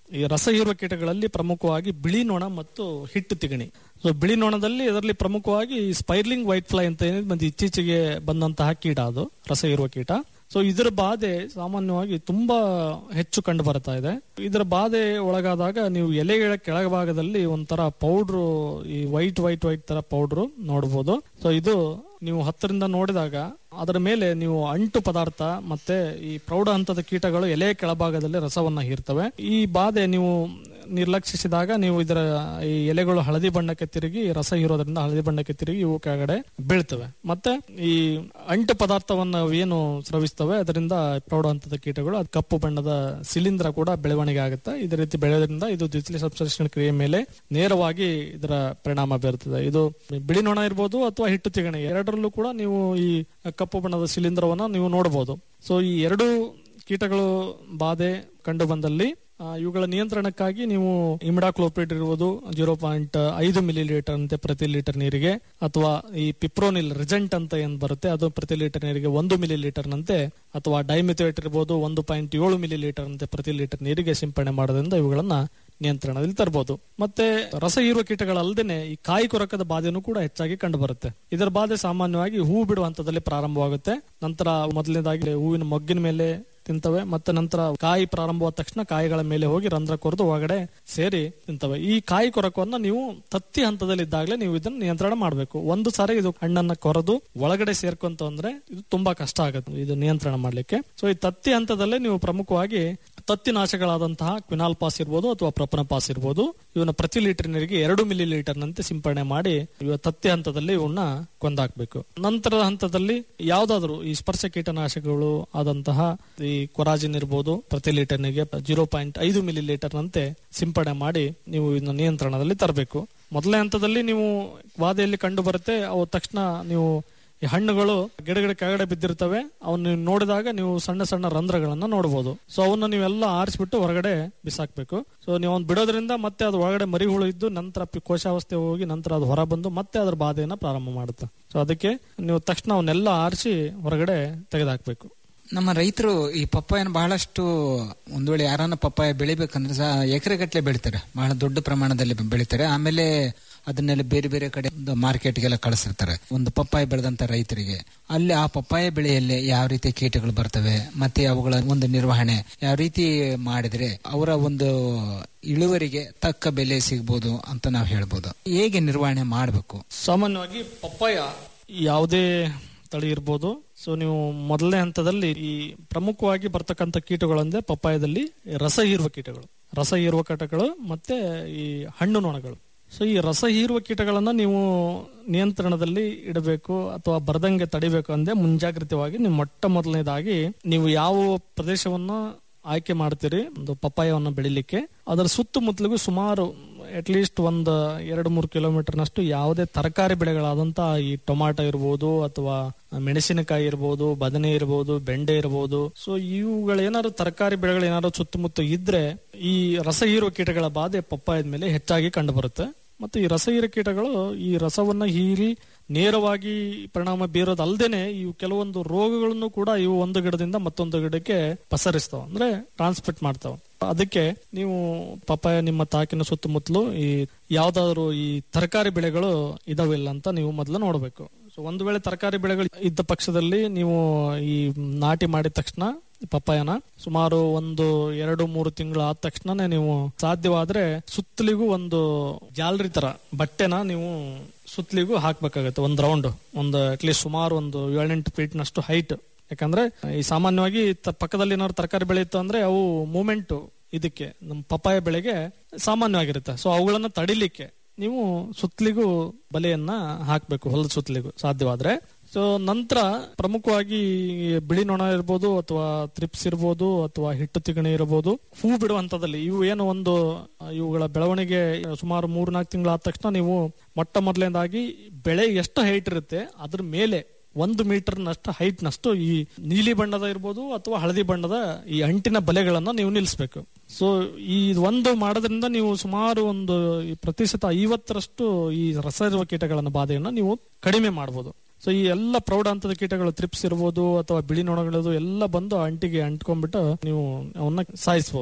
[SPEAKER 14] ಈ ರಸ ಹೀರುವ ಕೀಟಗಳಲ್ಲಿ ಪ್ರಮುಖವಾಗಿ ಬಿಳಿ ನೊಣ ಮತ್ತು ಹಿಟ್ಟು ತಿಗಣಿ ಸೊ ಬಿಳಿ ನೊಣದಲ್ಲಿ ಅದರಲ್ಲಿ ಪ್ರಮುಖವಾಗಿ ಸ್ಪೈರ್ಲಿಂಗ್ ವೈಟ್ ಫ್ಲೈ ಅಂತ ಏನಿದೆ ಬಂದು ಇತ್ತೀಚೆಗೆ ಬಂದಂತಹ ಕೀಟ ಅದು ರಸ ಹೀರುವ ಕೀಟ ಸೊ ಇದರ ಬಾಧೆ ಸಾಮಾನ್ಯವಾಗಿ ತುಂಬಾ ಹೆಚ್ಚು ಕಂಡು ಬರ್ತಾ ಇದೆ ಇದರ ಬಾಧೆ ಒಳಗಾದಾಗ ನೀವು ಎಲೆಗಳ ಕೆಳಭಾಗದಲ್ಲಿ ಒಂಥರ ಪೌಡ್ರು ಈ ವೈಟ್ ವೈಟ್ ವೈಟ್ ತರ ಪೌಡ್ರು ನೋಡಬಹುದು ಸೊ ಇದು ನೀವು ಹತ್ತರಿಂದ ನೋಡಿದಾಗ ಅದರ ಮೇಲೆ ನೀವು ಅಂಟು ಪದಾರ್ಥ ಮತ್ತೆ ಈ ಪ್ರೌಢ ಹಂತದ ಕೀಟಗಳು ಎಲೆ ಕೆಳಭಾಗದಲ್ಲಿ ರಸವನ್ನ ಹೀರ್ತವೆ ಈ ಬಾಧೆ ನೀವು ನಿರ್ಲಕ್ಷಿಸಿದಾಗ ನೀವು ಇದರ ಈ ಎಲೆಗಳು ಹಳದಿ ಬಣ್ಣಕ್ಕೆ ತಿರುಗಿ ರಸ ಹೀರೋದ್ರಿಂದ ಹಳದಿ ಬಣ್ಣಕ್ಕೆ ತಿರುಗಿ ಇವು ಕೆಳಗಡೆ ಬೀಳ್ತವೆ ಮತ್ತೆ ಈ ಅಂಟು ಪದಾರ್ಥವನ್ನು ಏನು ಸ್ರವಿಸ್ತವೆ ಅದರಿಂದ ಪ್ರೌಢ ಹಂತದ ಕೀಟಗಳು ಅದು ಕಪ್ಪು ಬಣ್ಣದ ಶಿಲೀಂಧ್ರ ಕೂಡ ಬೆಳವಣಿಗೆ ಆಗುತ್ತೆ ಇದೇ ರೀತಿ ಬೆಳೆಯೋದ್ರಿಂದ ಇದು ದ್ವಿತೀಯ ಸಂಶ್ಲೇಷಣ ಕ್ರಿಯೆ ಮೇಲೆ ನೇರವಾಗಿ ಇದರ ಪರಿಣಾಮ ಬೀರುತ್ತದೆ ಇದು ಬಿಳಿ ನೊಣ ಇರ್ಬೋದು ಅಥವಾ ಹಿಟ್ಟು ತಿಗಣೆ ಎರಡರಲ್ಲೂ ಕೂಡ ನೀವು ಈ ಕಪ್ಪು ಬಣ್ಣದ ಶಿಲೀಂಧ್ರವನ್ನ ನೀವು ನೋಡಬಹುದು ಸೊ ಈ ಎರಡು ಕೀಟಗಳು ಬಾಧೆ ಕಂಡು ಬಂದಲ್ಲಿ ಆ, ಇವುಗಳ ನಿಯಂತ್ರಣಕ್ಕಾಗಿ ನೀವು ಇಮಿಡಾಕ್ಲೋಪ್ರಿಡ್ ಇರುವುದು ಜೀರೋ ಪಾಯಿಂಟ್ ಐದು ಮಿಲಿ ಲೀಟರ್ ಅಂತೆ ಪ್ರತಿ ಲೀಟರ್ ನೀರಿಗೆ ಅಥವಾ ಈ ಪಿಪ್ರೋನಿಲ್ ರಿಜೆಂಟ್ ಅಂತ ಏನ್ ಬರುತ್ತೆ ಅದು ಪ್ರತಿ ಲೀಟರ್ ನೀರಿಗೆ ಒಂದು ಮಿಲಿ ಲೀಟರ್ ನಂತೆ ಅಥವಾ ಡೈಮಿಥೇಟ್ ಇರಬಹುದು ಒಂದು ಪಾಯಿಂಟ್ ಏಳು ಮಿಲಿ ಲೀಟರ್ ಅಂತೆ ಪ್ರತಿ ಲೀಟರ್ ನೀರಿಗೆ ಸಿಂಪಡಣೆ ಮಾಡೋದ್ರಿಂದ ಇವುಗಳನ್ನ ನಿಯಂತ್ರಣದಲ್ಲಿ ತರಬಹುದು ಮತ್ತೆ ರಸ ಹೀರುವ ಕೀಟಗಳಲ್ಲದೆ ಈ ಕಾಯಿ ಕೊರಕದ ಬಾಧೆನೂ ಕೂಡ ಹೆಚ್ಚಾಗಿ ಕಂಡು ಬರುತ್ತೆ ಇದರ ಬಾಧೆ ಸಾಮಾನ್ಯವಾಗಿ ಹೂ ಬಿಡುವ ಹಂತದಲ್ಲಿ ಪ್ರಾರಂಭವಾಗುತ್ತೆ ನಂತರ ಮೊದಲನೇದಾಗಿ ಹೂವಿನ ಮೊಗ್ಗಿನ ಮೇಲೆ ತಿಂತವೆ ಮತ್ತೆ ನಂತರ ಕಾಯಿ ಪ್ರಾರಂಭವಾದ ತಕ್ಷಣ ಕಾಯಿಗಳ ಮೇಲೆ ಹೋಗಿ ರಂಧ್ರ ಕೊರೆದು ಒಳಗಡೆ ಸೇರಿ ತಿಂತವೆ ಈ ಕಾಯಿ ಕೊರಕವನ್ನ ನೀವು ತತ್ತಿ ಹಂತದಲ್ಲಿ ಇದ್ದಾಗಲೇ ನೀವು ಇದನ್ನ ನಿಯಂತ್ರಣ ಮಾಡಬೇಕು ಒಂದು ಸಾರಿ ಇದು ಹಣ್ಣನ್ನ ಕೊರೆದು ಒಳಗಡೆ ಸೇರ್ಕೊಂತ ಅಂದ್ರೆ ಇದು ತುಂಬಾ ಕಷ್ಟ ಆಗುತ್ತೆ ಇದು ನಿಯಂತ್ರಣ ಮಾಡ್ಲಿಕ್ಕೆ ಸೊ ಈ ತತ್ತಿ ಹಂತದಲ್ಲೇ ನೀವು ಪ್ರಮುಖವಾಗಿ ತತ್ತಿ ನಾಶಗಳಾದಂತಹ ಕ್ವಿನಾಲ್ ಪಾಸ್ ಇರ್ಬೋದು ಅಥವಾ ಪ್ರೊಪನ ಪಾಸ್ ಇರ್ಬೋದು ಇವನ್ನ ಪ್ರತಿ ಲೀಟರ್ ನೀರಿಗೆ ಎರಡು ಮಿಲಿ ಲೀಟರ್ ನಂತೆ ಸಿಂಪಡಣೆ ಮಾಡಿ ಇವ ತತ್ತಿ ಹಂತದಲ್ಲಿ ಇವನ್ನ ಕೊಂದಾಕ್ಬೇಕು ನಂತರದ ಹಂತದಲ್ಲಿ ಯಾವ್ದಾದ್ರು ಈ ಸ್ಪರ್ಶ ಕೀಟನಾಶಕಗಳು ಆದಂತಹ ಈ ಕೊರಾಜಿನ್ ಇರ್ಬೋದು ಪ್ರತಿ ಲೀಟರ್ನಿಗೆ ಜೀರೋ ಪಾಯಿಂಟ್ ಐದು ಮಿಲಿ ಲೀಟರ್ ನಂತೆ ಸಿಂಪಡಣೆ ಮಾಡಿ ನೀವು ಇದನ್ನ ನಿಯಂತ್ರಣದಲ್ಲಿ ತರಬೇಕು ಮೊದಲನೇ ಹಂತದಲ್ಲಿ ನೀವು ಬಾಧೆಯಲ್ಲಿ ಕಂಡು ಬರುತ್ತೆ ಅವು ತಕ್ಷಣ ನೀವು ಈ ಹಣ್ಣುಗಳು ಗಿಡಗಳ ಕೆಳಗಡೆ ಬಿದ್ದಿರ್ತವೆ ಅವನ್ನ ನೀವು ನೋಡಿದಾಗ ನೀವು ಸಣ್ಣ ಸಣ್ಣ ರಂಧ್ರಗಳನ್ನ ನೋಡಬಹುದು ಸೊ ಅವನ್ನ ನೀವೆಲ್ಲ ಆರಿಸ್ಬಿಟ್ಟು ಹೊರಗಡೆ ಬಿಸಾಕ್ಬೇಕು ಸೊ ನೀವು ಅವ್ನು ಬಿಡೋದ್ರಿಂದ ಮತ್ತೆ ಅದು ಒಳಗಡೆ ಮರಿ ಹುಳು ಇದ್ದು ನಂತರ ಪಿ- ಕೋಶಾವಸ್ಥೆ ಹೋಗಿ ನಂತರ ಅದು ಹೊರ ಬಂದು ಮತ್ತೆ ಅದ್ರ ಬಾಧೆಯನ್ನ ಪ್ರಾರಂಭ ಮಾಡುತ್ತೆ ಸೊ ಅದಕ್ಕೆ ನೀವು ತಕ್ಷಣ ಅವನ್ನೆಲ್ಲ ಆರಿಸಿ ಹೊರಗಡೆ ತೆಗೆದಾಕ್ಬೇಕು
[SPEAKER 16] ನಮ್ಮ ರೈತರು ಈ ಪಪ್ಪಾಯನ ಬಹಳಷ್ಟು ಒಂದು ವೇಳೆ ಯಾರನ್ನ ಪಪ್ಪಾಯ ಬೆಳಿಬೇಕಂದ್ರೆ ಸಹ ಎಕರೆಗಟ್ಟಲೆ ಬೆಳಿತಾರೆ ಬಹಳ ದೊಡ್ಡ ಪ್ರಮಾಣದಲ್ಲಿ ಬೆಳಿತಾರೆ ಆಮೇಲೆ ಅದನ್ನೆಲ್ಲ ಬೇರೆ ಬೇರೆ ಕಡೆ ಮಾರ್ಕೆಟ್ಗೆಲ್ಲ ಕಳಿಸಿರ್ತಾರೆ ಒಂದು ಪಪ್ಪಾಯ ಬೆಳೆದಂತ ರೈತರಿಗೆ ಅಲ್ಲಿ ಆ ಪಪ್ಪಾಯ ಬೆಳೆಯಲ್ಲಿ ಯಾವ ರೀತಿ ಕೀಟಗಳು ಬರ್ತವೆ ಮತ್ತೆ ಅವುಗಳ ಒಂದು ನಿರ್ವಹಣೆ ಯಾವ ರೀತಿ ಮಾಡಿದ್ರೆ ಅವರ ಒಂದು ಇಳುವರಿಗೆ ತಕ್ಕ ಬೆಲೆ ಸಿಗ್ಬೋದು ಅಂತ ನಾವು ಹೇಳ್ಬೋದು ಹೇಗೆ ನಿರ್ವಹಣೆ ಮಾಡಬೇಕು
[SPEAKER 14] ಸಾಮಾನ್ಯವಾಗಿ ಪಪ್ಪಾಯ ಯಾವುದೇ ತಳಿ ಇರ್ಬೋದು ಸೊ ನೀವು ಮೊದಲನೇ ಹಂತದಲ್ಲಿ ಈ ಪ್ರಮುಖವಾಗಿ ಬರ್ತಕ್ಕಂಥ ಕೀಟಗಳಂದ್ರೆ ಪಪ್ಪಾಯದಲ್ಲಿ ರಸ ಹೀರುವ ಕೀಟಗಳು ರಸ ಹೀರುವ ಕೀಟಗಳು ಮತ್ತೆ ಈ ಹಣ್ಣು ನೊಣಗಳು ಸೊ ಈ ರಸ ಹೀರುವ ಕೀಟಗಳನ್ನ ನೀವು ನಿಯಂತ್ರಣದಲ್ಲಿ ಇಡಬೇಕು ಅಥವಾ ಬರದಂಗೆ ತಡಿಬೇಕು ಅಂದ್ರೆ ಮುಂಜಾಗ್ರತವಾಗಿ ನೀವು ಮೊಟ್ಟ ಮೊದಲನೇದಾಗಿ ನೀವು ಯಾವ ಪ್ರದೇಶವನ್ನ ಆಯ್ಕೆ ಮಾಡ್ತೀರಿ ಒಂದು ಪಪ್ಪಾಯವನ್ನು ಬೆಳಿಲಿಕ್ಕೆ ಅದರ ಸುತ್ತಮುತ್ತಲಿಗೂ ಸುಮಾರು ಅಟ್ ಲೀಸ್ಟ್ ಒಂದು ಎರಡು ಮೂರು ಕಿಲೋಮೀಟರ್ನಷ್ಟು ಯಾವುದೇ ತರಕಾರಿ ಬೆಳೆಗಳಾದಂತ ಈ ಟೊಮಾಟೊ ಇರ್ಬೋದು ಅಥವಾ ಮೆಣಸಿನಕಾಯಿ ಇರ್ಬೋದು ಬದನೆ ಇರ್ಬೋದು ಬೆಂಡೆ ಇರ್ಬೋದು ಸೊ ಇವುಗಳೇನಾದ್ರು ತರಕಾರಿ ಬೆಳೆಗಳು ಏನಾದ್ರು ಸುತ್ತಮುತ್ತ ಇದ್ರೆ ಈ ರಸ ಹೀರುವ ಕೀಟಗಳ ಬಾಧೆ ಪಪ್ಪಾಯದ ಮೇಲೆ ಹೆಚ್ಚಾಗಿ ಕಂಡು ಬರುತ್ತೆ ಮತ್ತು ಈ ರಸ ಹೀರ ಕೀಟಗಳು ಈ ರಸವನ್ನ ಹೀರಿ ನೇರವಾಗಿ ಪರಿಣಾಮ ಬೀರೋದಲ್ದೇನೆ ಇವು ಕೆಲವೊಂದು ರೋಗಗಳನ್ನು ಕೂಡ ಇವು ಒಂದು ಗಿಡದಿಂದ ಮತ್ತೊಂದು ಗಿಡಕ್ಕೆ ಪಸರಿಸ್ತಾವ ಅಂದ್ರೆ ಟ್ರಾನ್ಸ್ಮಿಟ್ ಮಾಡ್ತಾವ ಅದಕ್ಕೆ ನೀವು ಪಪ್ಪಾಯ ನಿಮ್ಮ ತಾಕಿನ ಸುತ್ತಮುತ್ತಲು ಈ ಯಾವ್ದಾದ್ರು ಈ ತರಕಾರಿ ಬೆಳೆಗಳು ಇದಾವಿಲ್ಲ ಅಂತ ನೀವು ಮೊದಲು ನೋಡಬೇಕು ಸೊ ಒಂದು ವೇಳೆ ತರಕಾರಿ ಬೆಳೆಗಳು ಇದ್ದ ಪಕ್ಷದಲ್ಲಿ ನೀವು ಈ ನಾಟಿ ಮಾಡಿದ ತಕ್ಷಣ ಪಪ್ಪಾಯನ ಸುಮಾರು ಒಂದು ಎರಡು ಮೂರು ತಿಂಗಳು ಆದ ತಕ್ಷಣನೇ ನೀವು ಸಾಧ್ಯವಾದ್ರೆ ಸುತ್ತಲಿಗೂ ಒಂದು ಜಾಲರಿ ತರ ಬಟ್ಟೆನ ನೀವು ಸುತ್ತಲಿಗೂ ಹಾಕ್ಬೇಕಾಗತ್ತೆ ಒಂದು ರೌಂಡ್ ಒಂದು ಅಟ್ಲೀಸ್ಟ್ ಸುಮಾರು ಒಂದು ಏಳೆಂಟು ಫೀಟ್ ನಷ್ಟು ಹೈಟ್ ಯಾಕಂದ್ರೆ ಈ ಸಾಮಾನ್ಯವಾಗಿ ತ- ಪಕ್ಕದಲ್ಲಿ ಏನಾದ್ರು ತರಕಾರಿ ಬೆಳೆಯಿತ್ತು ಅಂದ್ರೆ ಅವು ಮೂಮೆಂಟ್ ಇದಕ್ಕೆ ನಮ್ಮ ಪಪ್ಪಾಯ ಬೆಳೆಗೆ ಸಾಮಾನ್ಯವಾಗಿರುತ್ತೆ ಸೊ ಅವುಗಳನ್ನ ತಡಿಲಿಕ್ಕೆ ನೀವು ಸುತ್ತಲಿಗೂ ಬಲೆಯನ್ನ ಹಾಕ್ಬೇಕು ಹೊಲದ ಸುತ್ತಲಿಗೂ ಸಾಧ್ಯವಾದ್ರೆ ಸೊ ನಂತರ ಪ್ರಮುಖವಾಗಿ ಈ ಬಿಳಿ ನೊಣ ಇರ್ಬೋದು ಅಥವಾ ತ್ರಿಪ್ಸ್ ಇರ್ಬೋದು ಅಥವಾ ಹಿಟ್ಟು ತಿಗಣೆ ಇರಬಹುದು ಹೂ ಬಿಡುವ ಹಂತದಲ್ಲಿ ಇವು ಏನು ಒಂದು ಆ, ಇವುಗಳ ಬೆಳವಣಿಗೆ ಸುಮಾರು ಮೂರ್ ನಾಲ್ಕು ತಿಂಗಳಾದ ತಕ್ಷಣ ನೀವು ಮೊಟ್ಟ ಮೊದಲನೇದಾಗಿ ಬೆಳೆ ಎಷ್ಟು ಹೈಟ್ ಇರುತ್ತೆ ಅದ್ರ ಮೇಲೆ ಒಂದು ಮೀಟರ್ ನಷ್ಟು ಹೈಟ್ ನಷ್ಟು ಈ ನೀಲಿ ಬಣ್ಣದ ಇರ್ಬೋದು ಅಥವಾ ಹಳದಿ ಬಣ್ಣದ ಈ ಅಂಟಿನ ಬಲೆಗಳನ್ನ ನೀವು ನಿಲ್ಲಿಸಬೇಕು ಸೊ ಈ ಒಂದು ಮಾಡೋದ್ರಿಂದ ನೀವು ಸುಮಾರು ಒಂದು ಈ ಪ್ರತಿಶತ ಐವತ್ತರಷ್ಟು ಈ ರಸ ಇರುವ ಕೀಟಗಳನ್ನ ಬಾಧೆಯನ್ನ ನೀವು ಕಡಿಮೆ ಮಾಡಬಹುದು ಸೊ ಈ ಎಲ್ಲ ಪ್ರೌಢ ಹಂತದ ಕೀಟಗಳು ತ್ರಿಪ್ಸ್ ಇರ್ಬೋದು ಅಥವಾ ಬಿಳಿ ನೊಣಗಳದು ಎಲ್ಲ ಬಂದು ಅಂಟಿಗೆ ಅಂಟ್ಕೊಂಡ್ಬಿಟ್ಟು ನೀವು ಅವನ್ನ ಸಾಯಿಸಬಹುದು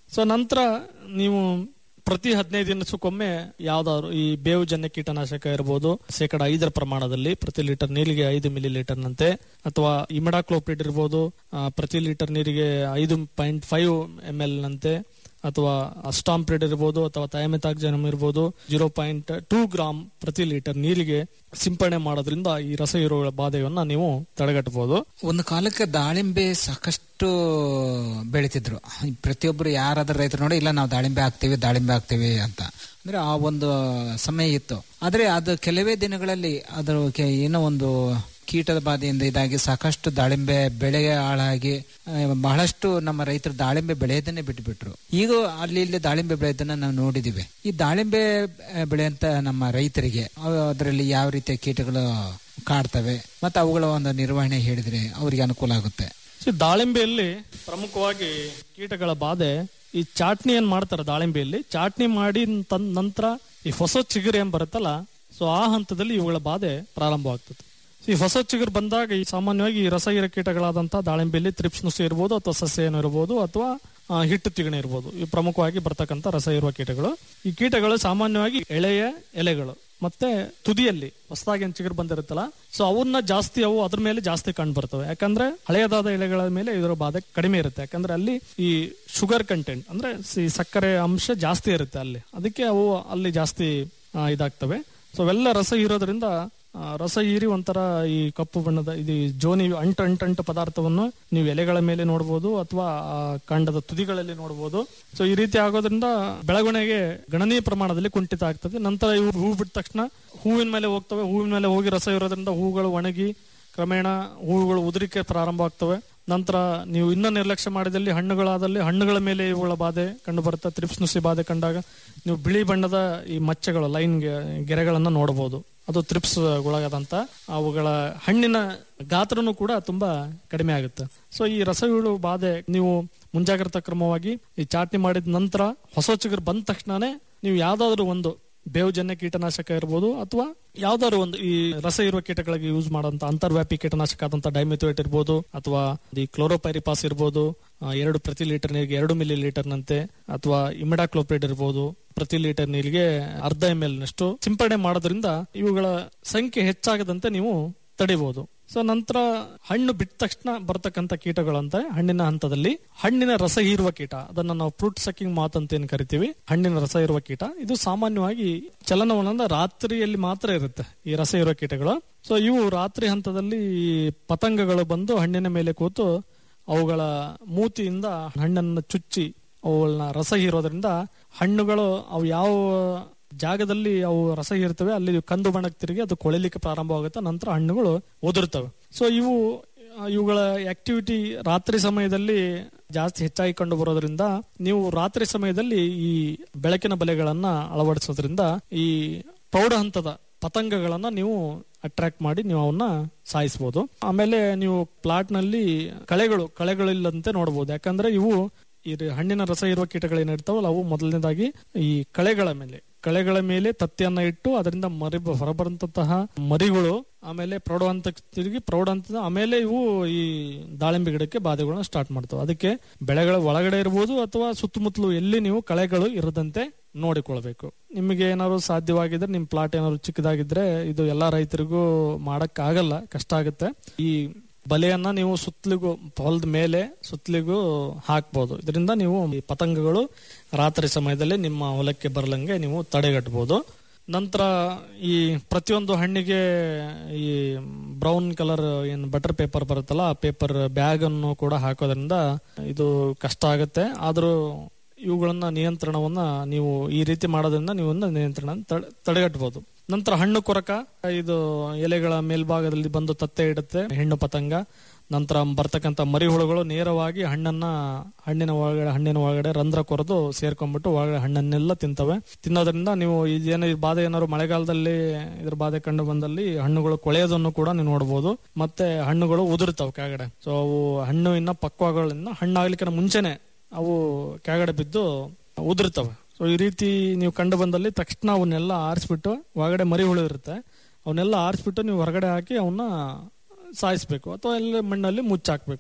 [SPEAKER 14] ಸೊ ನಂತರ ನೀವು ಪ್ರತಿ ಹದಿನೈದು ದಿನಕ್ಕೊಮ್ಮೆ ಯಾವ್ದಾದ್ರು ಈ ಬೇವು ಜನ್ಯ ಕೀಟನಾಶಕ ಇರಬಹುದು ಶೇಕಡ ಐದರ ಪ್ರಮಾಣದಲ್ಲಿ ಪ್ರತಿ ಲೀಟರ್ ನೀರಿಗೆ ಐದು ಮಿಲಿ ಲೀಟರ್ ನಂತೆ ಅಥವಾ ಇಮಿಡಾಕ್ಲೋಪ್ರಿಡ್ ಇರಬಹುದು ಆ, ಪ್ರತಿ ಲೀಟರ್ ನೀರಿಗೆ ಐದು ಪಾಯಿಂಟ್ ಫೈವ್ ಎಂ ಎಲ್ ನಂತೆ ಅಥವಾ ಅಸ್ಟಾಂಪ್ರಿಡ್ ಇರಬಹುದು ಅಥವಾ ಥಯಾಮೆಥಾಕ್ಸಮ್ ಇರಬಹುದು ಜೀರೋ ಪಾಯಿಂಟ್ ಟೂ ಗ್ರಾಮ್ ಪ್ರತಿ ಲೀಟರ್ ನೀರಿಗೆ ಸಿಂಪಡಣೆ ಮಾಡೋದ್ರಿಂದ ಈ ರಸ ಹೀರುವ ಬಾಧೆಯನ್ನ ನೀವು ತಡೆಗಟ್ಟಬಹುದು
[SPEAKER 16] ಒಂದು ಕಾಲಕ್ಕೆ ದಾಳಿಂಬೆ ಸಾಕಷ್ಟು ಬೆಳಿತಿದ್ರು ಈ ಪ್ರತಿಯೊಬ್ಬರು ಯಾರಾದ್ರೂ ರೈತರು ನೋಡಿ ಇಲ್ಲ ನಾವು ದಾಳಿಂಬೆ ಹಾಕ್ತೀವಿ ದಾಳಿಂಬೆ ಹಾಕ್ತೀವಿ ಅಂತ ಅಂದ್ರೆ ಆ ಒಂದು ಸಮಯ ಇತ್ತು ಆದ್ರೆ ಅದು ಕೆಲವೇ ದಿನಗಳಲ್ಲಿ ಅದರ ಕೆ- ಏನೋ ಒಂದು ಕೀಟದ ಬಾಧೆಯಿಂದ ಇದಾಗಿ ಸಾಕಷ್ಟು ದಾಳಿಂಬೆ ಬೆಳೆಗೆ ಹಾಳಾಗಿ ಆ, ಬಹಳಷ್ಟು ನಮ್ಮ ರೈತರು ದಾಳಿಂಬೆ ಬೆಳೆಯೋದನ್ನೇ ಬಿಟ್ಟುಬಿಟ್ರು ಈಗ ಅಲ್ಲಿ ಇಲ್ಲಿ ದಾಳಿಂಬೆ ಬೆಳೆಯೋದನ್ನ ನಾವು ನೋಡಿದೀವಿ ಈ ದಾಳಿಂಬೆ ಆ, ಬೆಳೆಯಂತ ನಮ್ಮ ರೈತರಿಗೆ ಅದರಲ್ಲಿ ಯಾವ ರೀತಿಯ ಕೀಟಗಳು ಕಾಡ್ತವೆ ಮತ್ತೆ ಅವುಗಳ ಒಂದು ನಿರ್ವಹಣೆ ಹೇಳಿದ್ರೆ ಅವರಿಗೆ ಅನುಕೂಲ ಆಗುತ್ತೆ
[SPEAKER 14] ಸೊ ದಾಳಿಂಬೆಯಲ್ಲಿ ಪ್ರಮುಖವಾಗಿ ಕೀಟಗಳ ಬಾಧೆ ಈ ಚಾಟ್ನಿ ಏನ್ ಮಾಡ್ತಾರೆ ದಾಳಿಂಬೆಯಲ್ಲಿ ಚಾಟ್ನಿ ಮಾಡಿ ತಂದ ನಂತರ ಈ ಹೊಸ ಚಿಗುರು ಏನ್ ಬರುತ್ತಲ್ಲ ಸೊ ಆ ಹಂತದಲ್ಲಿ ಇವುಗಳ ಬಾಧೆ ಪ್ರಾರಂಭವಾಗ್ತದೆ ಈ ಹೊಸ ಚಿಗುರು ಬಂದಾಗ ಈ ಸಾಮಾನ್ಯವಾಗಿ ಈ ರಸಹೀರ ಕೀಟಗಳಾದಂತಹ ದಾಳಿಂಬೆಯಲ್ಲಿ ತ್ರಿಪ್ಸ್ ನುಸಿ ಇರ್ಬೋದು ಅಥವಾ ಸಸ್ಯ ಏನು ಇರ್ಬೋದು ಅಥವಾ ಆ, ಹಿಟ್ಟು ತಿಗಣೆ ಇರ್ಬೋದು ಈ ಪ್ರಮುಖವಾಗಿ ಬರ್ತಕ್ಕಂಥ ರಸ ಇರುವ ಕೀಟಗಳು ಈ ಕೀಟಗಳು ಸಾಮಾನ್ಯವಾಗಿ ಎಳೆಯ ಎಲೆಗಳು ಮತ್ತೆ ತುದಿಯಲ್ಲಿ ಹೊಸದಾಗಿ ಏನ್ ಚಿಗುರು ಬಂದಿರುತ್ತಲ್ಲ ಸೊ ಅವನ್ನ ಜಾಸ್ತಿ ಅವು ಅದ್ರ ಮೇಲೆ ಜಾಸ್ತಿ ಕಂಡು ಬರ್ತವೆ ಯಾಕಂದ್ರೆ ಹಳೆಯದಾದ ಎಲೆಗಳ ಮೇಲೆ ಇದರ ಬಾಧೆ ಕಡಿಮೆ ಇರುತ್ತೆ ಯಾಕಂದ್ರೆ ಅಲ್ಲಿ ಈ ಶುಗರ್ ಕಂಟೆಂಟ್ ಅಂದ್ರೆ ಈ ಸಕ್ಕರೆ ಅಂಶ ಜಾಸ್ತಿ ಇರುತ್ತೆ ಅಲ್ಲಿ ಅದಕ್ಕೆ ಅವು ಅಲ್ಲಿ ಜಾಸ್ತಿ ಆ, ಇದಾಗ್ತವೆ ಸೊ ಅವೆಲ್ಲ ರಸ ಹೀರೋದ್ರಿಂದ ಆ, ರಸ ಹೀರಿ ಒಂಥರ ಈ ಕಪ್ಪು ಬಣ್ಣದ ಇದು ಜೋನಿ ಅಂಟು ಅಂಟಂಟು ಪದಾರ್ಥವನ್ನು ನೀವು ಎಲೆಗಳ ಮೇಲೆ ನೋಡಬಹುದು ಅಥವಾ ಆ ಕಾಂಡದ ತುದಿಗಳಲ್ಲಿ ನೋಡಬಹುದು ಸೊ ಈ ರೀತಿ ಆಗೋದ್ರಿಂದ ಬೆಳವಣಿಗೆ ಗಣನೀಯ ಪ್ರಮಾಣದಲ್ಲಿ ಕುಂಠಿತ ಆಗ್ತದೆ ನಂತರ ಇವು ಹೂ ಬಿಟ್ಟ ತಕ್ಷಣ ಹೂವಿನ ಮೇಲೆ ಹೋಗ್ತವೆ ಹೂವಿನ ಮೇಲೆ ಹೋಗಿ ರಸ ಇರೋದ್ರಿಂದ ಹೂಗಳು ಒಣಗಿ ಕ್ರಮೇಣ ಹೂವುಗಳು ಉದುರಿಕೆ ಪ್ರಾರಂಭ ಆಗ್ತವೆ ನಂತರ ನೀವು ಇನ್ನೂ ನಿರ್ಲಕ್ಷ್ಯ ಮಾಡಿದಲ್ಲಿ ಹಣ್ಣುಗಳಾದಲ್ಲಿ ಹಣ್ಣುಗಳ ಮೇಲೆ ಇವುಗಳ ಬಾಧೆ ಕಂಡು ಬರುತ್ತೆ ತ್ರಿಪ್ಸ್ ನುಸಿ ಬಾಧೆ ಕಂಡಾಗ ನೀವು ಬಿಳಿ ಬಣ್ಣದ ಈ ಮಚ್ಚೆಗಳು ಲೈನ್ ಗೆರೆಗಳನ್ನ ನೋಡಬಹುದು ಅದು ತ್ರಿಪ್ಸ್ ಒಳಗಾದಂತ ಅವುಗಳ ಹಣ್ಣಿನ ಗಾತ್ರನೂ ಕೂಡ ತುಂಬಾ ಕಡಿಮೆ ಆಗುತ್ತೆ ಸೊ ಈ ರಸಹುಳು ಬಾಧೆ ನೀವು ಮುಂಜಾಗ್ರತಾ ಕ್ರಮವಾಗಿ ಈ ಚಾಟ್ನಿ ಮಾಡಿದ ನಂತರ ಹೊಸ ಚಿಗುರು ಬಂದ ತಕ್ಷಣನೇ ನೀವು ಯಾವ್ದಾದ್ರು ಒಂದು ಬೇವುಜನ್ಯ ಕೀಟನಾಶಕ ಇರ್ಬೋದು ಅಥವಾ ಯಾವ್ದಾದ್ರು ಒಂದು ಈ ರಸ ಇರುವ ಕೀಟಗಳಿಗೆ ಯೂಸ್ ಮಾಡುವಂತ ಅಂತರ್ವ್ಯಾಪಿ ಕೀಟನಾಶಕ ಆದಂತ ಡೈಮಿಥೋಯೇಟ್ ಇರ್ಬೋದು ಅಥವಾ ಈ ಕ್ಲೋರೋಪೈರಿಪಾಸ್ ಇರ್ಬೋದು ಆ, ಎರಡು ಪ್ರತಿ ಲೀಟರ್ ನೀರಿಗೆ ಎರಡು ಮಿಲಿ ಲೀಟರ್ ನಂತೆ ಅಥವಾ ಇಮಿಡಾಕ್ಲೋಪ್ರಿಡ್ ಇರ್ಬೋದು ಪ್ರತಿ ಲೀಟರ್ ನೀರಿಗೆ ಅರ್ಧ ಎಂ ಎಲ್ ನಷ್ಟು ಸಿಂಪಡಣೆ ಮಾಡೋದ್ರಿಂದ ಇವುಗಳ ಸಂಖ್ಯೆ ಹೆಚ್ಚಾಗದಂತೆ ನೀವು ತಡಿಬಹುದು ಸೊ ನಂತರ ಹಣ್ಣು ಬಿಟ್ಟ ತಕ್ಷಣ ಬರ್ತಕ್ಕಂಥ ಕೀಟಗಳಂತ ಹಣ್ಣಿನ ಹಂತದಲ್ಲಿ ಹಣ್ಣಿನ ರಸ ಹೀರುವ ಕೀಟ ಅದನ್ನ ನಾವು ಫ್ರೂಟ್ ಸಕ್ಕಿಂಗ್ ಮಾತ್ ಅಂತ ಏನ್ ಕರಿತೀವಿ ಹಣ್ಣಿನ ರಸ ಇರುವ ಕೀಟ ಇದು ಸಾಮಾನ್ಯವಾಗಿ ಚಲನವಲನ ರಾತ್ರಿಯಲ್ಲಿ ಮಾತ್ರ ಇರುತ್ತೆ ಈ ರಸ ಇರುವ ಕೀಟಗಳು ಸೊ ಇವು ರಾತ್ರಿ ಹಂತದಲ್ಲಿ ಈ ಪತಂಗಗಳು ಬಂದು ಹಣ್ಣಿನ ಮೇಲೆ ಕೂತು ಅವುಗಳ ಮೂತಿಯಿಂದ ಹಣ್ಣನ್ನು ಚುಚ್ಚಿ ಅವುಗಳನ್ನ ರಸ ಹೀರೋದ್ರಿಂದ ಹಣ್ಣುಗಳು ಅವು ಯಾವ ಜಾಗದಲ್ಲಿ ಅವು ರಸ ಹೀರ್ತವೆ ಅಲ್ಲಿ ಕಂದು ಬಣ್ಣಕ್ಕೆ ತಿರುಗಿ ಅದು ಕೊಳಿಲಿಕ್ಕೆ ಪ್ರಾರಂಭವಾಗುತ್ತೆ ನಂತರ ಹಣ್ಣುಗಳು ಉದುರ್ತವೆ ಸೊ ಇವು ಆ, ಇವುಗಳ ಆಕ್ಟಿವಿಟಿ ರಾತ್ರಿ ಸಮಯದಲ್ಲಿ ಜಾಸ್ತಿ ಹೆಚ್ಚಾಗಿ ಕಂಡು ಬರೋದ್ರಿಂದ ನೀವು ರಾತ್ರಿ ಸಮಯದಲ್ಲಿ ಈ ಬೆಳಕಿನ ಬಲೆಗಳನ್ನ ಅಳವಡಿಸೋದ್ರಿಂದ ಈ ಪ್ರೌಢ ಹಂತದ ಪತಂಗಗಳನ್ನ ನೀವು ಅಟ್ರಾಕ್ಟ್ ಮಾಡಿ ನೀವು ಅವನ್ನ ಸಾಯಿಸಬಹುದು ಆಮೇಲೆ ನೀವು ಪ್ಲಾಟ್ ನಲ್ಲಿ ಕಳೆಗಳು ಕಳೆಗಳಿಲ್ಲದಂತೆ ನೋಡಬಹುದು ಯಾಕಂದ್ರೆ ಇವು ಈ ಹಣ್ಣಿನ ರಸ ಇರುವ ಕೀಟಗಳು ಏನಿರ್ತಾವಲ್ಲ ಅವು ಮೊದಲನೇದಾಗಿ ಈ ಕಳೆಗಳ ಮೇಲೆ ಕಳೆಗಳ ಮೇಲೆ ತತ್ತೆಯನ್ನ ಇಟ್ಟು ಅದರಿಂದ ಮರಿ ಹೊರಬರಂತಹ ಮರಿಗಳು ಆಮೇಲೆ ಪ್ರೌಢ ಹಂತಕ್ಕೆ ತಿರುಗಿ ಪ್ರೌಢ ಹಂತದ ಆಮೇಲೆ ಇವು ಈ ದಾಳಿಂಬೆ ಗಿಡಕ್ಕೆ ಬಾಧೆಗಳನ್ನ ಸ್ಟಾರ್ಟ್ ಮಾಡ್ತವೆ ಅದಕ್ಕೆ ಬೆಳೆಗಳ ಒಳಗಡೆ ಇರ್ಬೋದು ಅಥವಾ ಸುತ್ತಮುತ್ತಲು ಎಲ್ಲಿ ನೀವು ಕಳೆಗಳು ಇರದಂತೆ ನೋಡಿಕೊಳ್ಬೇಕು ನಿಮಗೆ ಏನಾದ್ರು ಸಾಧ್ಯವಾಗಿದ್ರೆ ನಿಮ್ ಪ್ಲಾಟ್ ಏನಾದ್ರು ಚಿಕ್ಕದಾಗಿದ್ರೆ ಇದು ಎಲ್ಲಾ ರೈತರಿಗೂ ಮಾಡಕ್ ಆಗಲ್ಲ ಕಷ್ಟ ಆಗುತ್ತೆ ಈ ಬಲೆಯನ್ನ ನೀವು ಸುತ್ತಲಿಗೂ ಹೊಲದ ಮೇಲೆ ಸುತ್ತಲಿಗೂ ಹಾಕ್ಬೋದು ಇದರಿಂದ ನೀವು ಈ ಪತಂಗಗಳು ರಾತ್ರಿ ಸಮಯದಲ್ಲಿ ನಿಮ್ಮ ಹೊಲಕ್ಕೆ ಬರಲಂಗೆ ನೀವು ತಡೆಗಟ್ಟಬಹುದು ನಂತರ ಈ ಪ್ರತಿಯೊಂದು ಹಣ್ಣಿಗೆ ಈ ಬ್ರೌನ್ ಕಲರ್ ಏನು ಬಟರ್ ಪೇಪರ್ ಬರುತ್ತಲ್ಲ ಆ ಪೇಪರ್ ಬ್ಯಾಗ್ ಅನ್ನು ಕೂಡ ಹಾಕೋದ್ರಿಂದ ಇದು ಕಷ್ಟ ಆಗುತ್ತೆ ಆದರೂ ಇವುಗಳನ್ನ ನಿಯಂತ್ರಣವನ್ನ ನೀವು ಈ ರೀತಿ ಮಾಡೋದ್ರಿಂದ ನೀವು ಒಂದು ನಿಯಂತ್ರಣ ತಡೆ- ತಡೆಗಟ್ಟಬಹುದು ನಂತರ ಹಣ್ಣು ಕೊರಕ ಇದು ಎಲೆಗಳ ಮೇಲ್ಭಾಗದಲ್ಲಿ ಬಂದು ತತ್ತೆ ಇಡುತ್ತೆ ಹೆಣ್ಣು ಪತಂಗ ನಂತರ ಬರ್ತಕ್ಕಂಥ ಮರಿಹುಳುಗಳು ನೇರವಾಗಿ ಹಣ್ಣನ್ನ ಹಣ್ಣಿನ ಒಳಗಡೆ ಹಣ್ಣಿನ ಒಳಗಡೆ ರಂಧ್ರ ಕೊರೆದು ಸೇರ್ಕೊಂಡ್ಬಿಟ್ಟು ಒಳಗಡೆ ಹಣ್ಣನ್ನೆಲ್ಲ ತಿಂತವೆ ತಿನ್ನೋದ್ರಿಂದ ನೀವು ಇದೇನೋ ಈ ಬಾಧೆ ಏನಾದ್ರು ಮಳೆಗಾಲದಲ್ಲಿ ಇದ್ರ ಬಾಧೆ ಕಂಡು ಬಂದಲ್ಲಿ ಹಣ್ಣುಗಳು ಕೊಳೆಯೋದನ್ನು ಕೂಡ ನೀವು ನೋಡಬಹುದು ಮತ್ತೆ ಹಣ್ಣುಗಳು ಉದುರ್ತವೆ ಕೆಳಗಡೆ ಸೊ ಅವು ಹಣ್ಣು ಇನ್ನ ಪಕ್ವಗಳಿಂದ ಹಣ್ಣಾಗ್ಲಿಕ್ಕೆ ಮುಂಚೆನೆ ಅವು ಕೆಳಗಡೆ ಬಿದ್ದು ಉದುರ್ತವೆ ಸೊ ಈ ರೀತಿ ನೀವು ಕಂಡು ಬಂದಲ್ಲಿ ತಕ್ಷಣ ಅವನ್ನೆಲ್ಲ ಆರಿಸ್ಬಿಟ್ಟು ಒಳಗಡೆ ಮರಿ ಹುಳು ಇರುತ್ತೆ ಅವನ್ನೆಲ್ಲ ಆರಿಸ್ಬಿಟ್ಟು ನೀವು ಹೊರಗಡೆ ಹಾಕಿ ಅವನ್ನ ಸಾಯಿಸ್ಬೇಕು ಅಥವಾ ಎಲ್ಲ ಮಣ್ಣಲ್ಲಿ ಮುಚ್ಚಾಕ್ಬೇಕು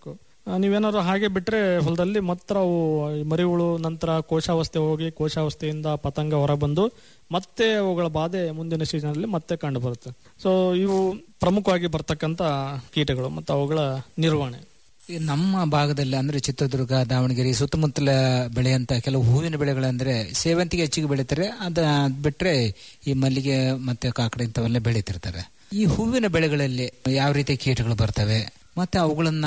[SPEAKER 14] ಆ, ನೀವೇನಾದ್ರು ಹಾಗೆ ಬಿಟ್ರೆ ಹೊಲದಲ್ಲಿ ಮಾತ್ರ ಅವು ಮರಿಹುಳು ನಂತರ ಕೋಶಾವಸ್ಥೆ ಹೋಗಿ ಕೋಶಾವಸ್ಥೆಯಿಂದ ಪತಂಗ ಹೊರಬಂದು ಮತ್ತೆ ಅವುಗಳ ಬಾಧೆ ಮುಂದಿನ ಸೀಸನ್ ಅಲ್ಲಿ ಮತ್ತೆ ಕಂಡು ಬರುತ್ತೆ ಸೊ ಇವು ಪ್ರಮುಖವಾಗಿ ಬರ್ತಕ್ಕಂತ ಕೀಟಗಳು ಮತ್ತು ಅವುಗಳ ನಿರ್ವಹಣೆ
[SPEAKER 16] ಈ ನಮ್ಮ ಭಾಗದಲ್ಲಿ ಅಂದ್ರೆ ಚಿತ್ರದುರ್ಗ ದಾವಣಗೆರೆ ಸುತ್ತಮುತ್ತಲ ಬೆಳೆಯಂತ ಕೆಲವು ಹೂವಿನ ಬೆಳೆಗಳಂದ್ರೆ ಸೇವಂತಿಗೆ ಹೆಚ್ಚಿಗೆ ಬೆಳೀತಾರೆ ಅದ ಅದ್ ಬಿಟ್ರೆ ಈ ಮಲ್ಲಿಗೆ ಮತ್ತೆ ಕಾಕಡ ಇಂಥವೆಲ್ಲ ಬೆಳೀತಿರ್ತಾರೆ ಈ ಹೂವಿನ ಬೆಳೆಗಳಲ್ಲಿ ಯಾವ ರೀತಿ ಕೀಟಗಳು ಬರ್ತವೆ ಮತ್ತೆ ಅವುಗಳನ್ನ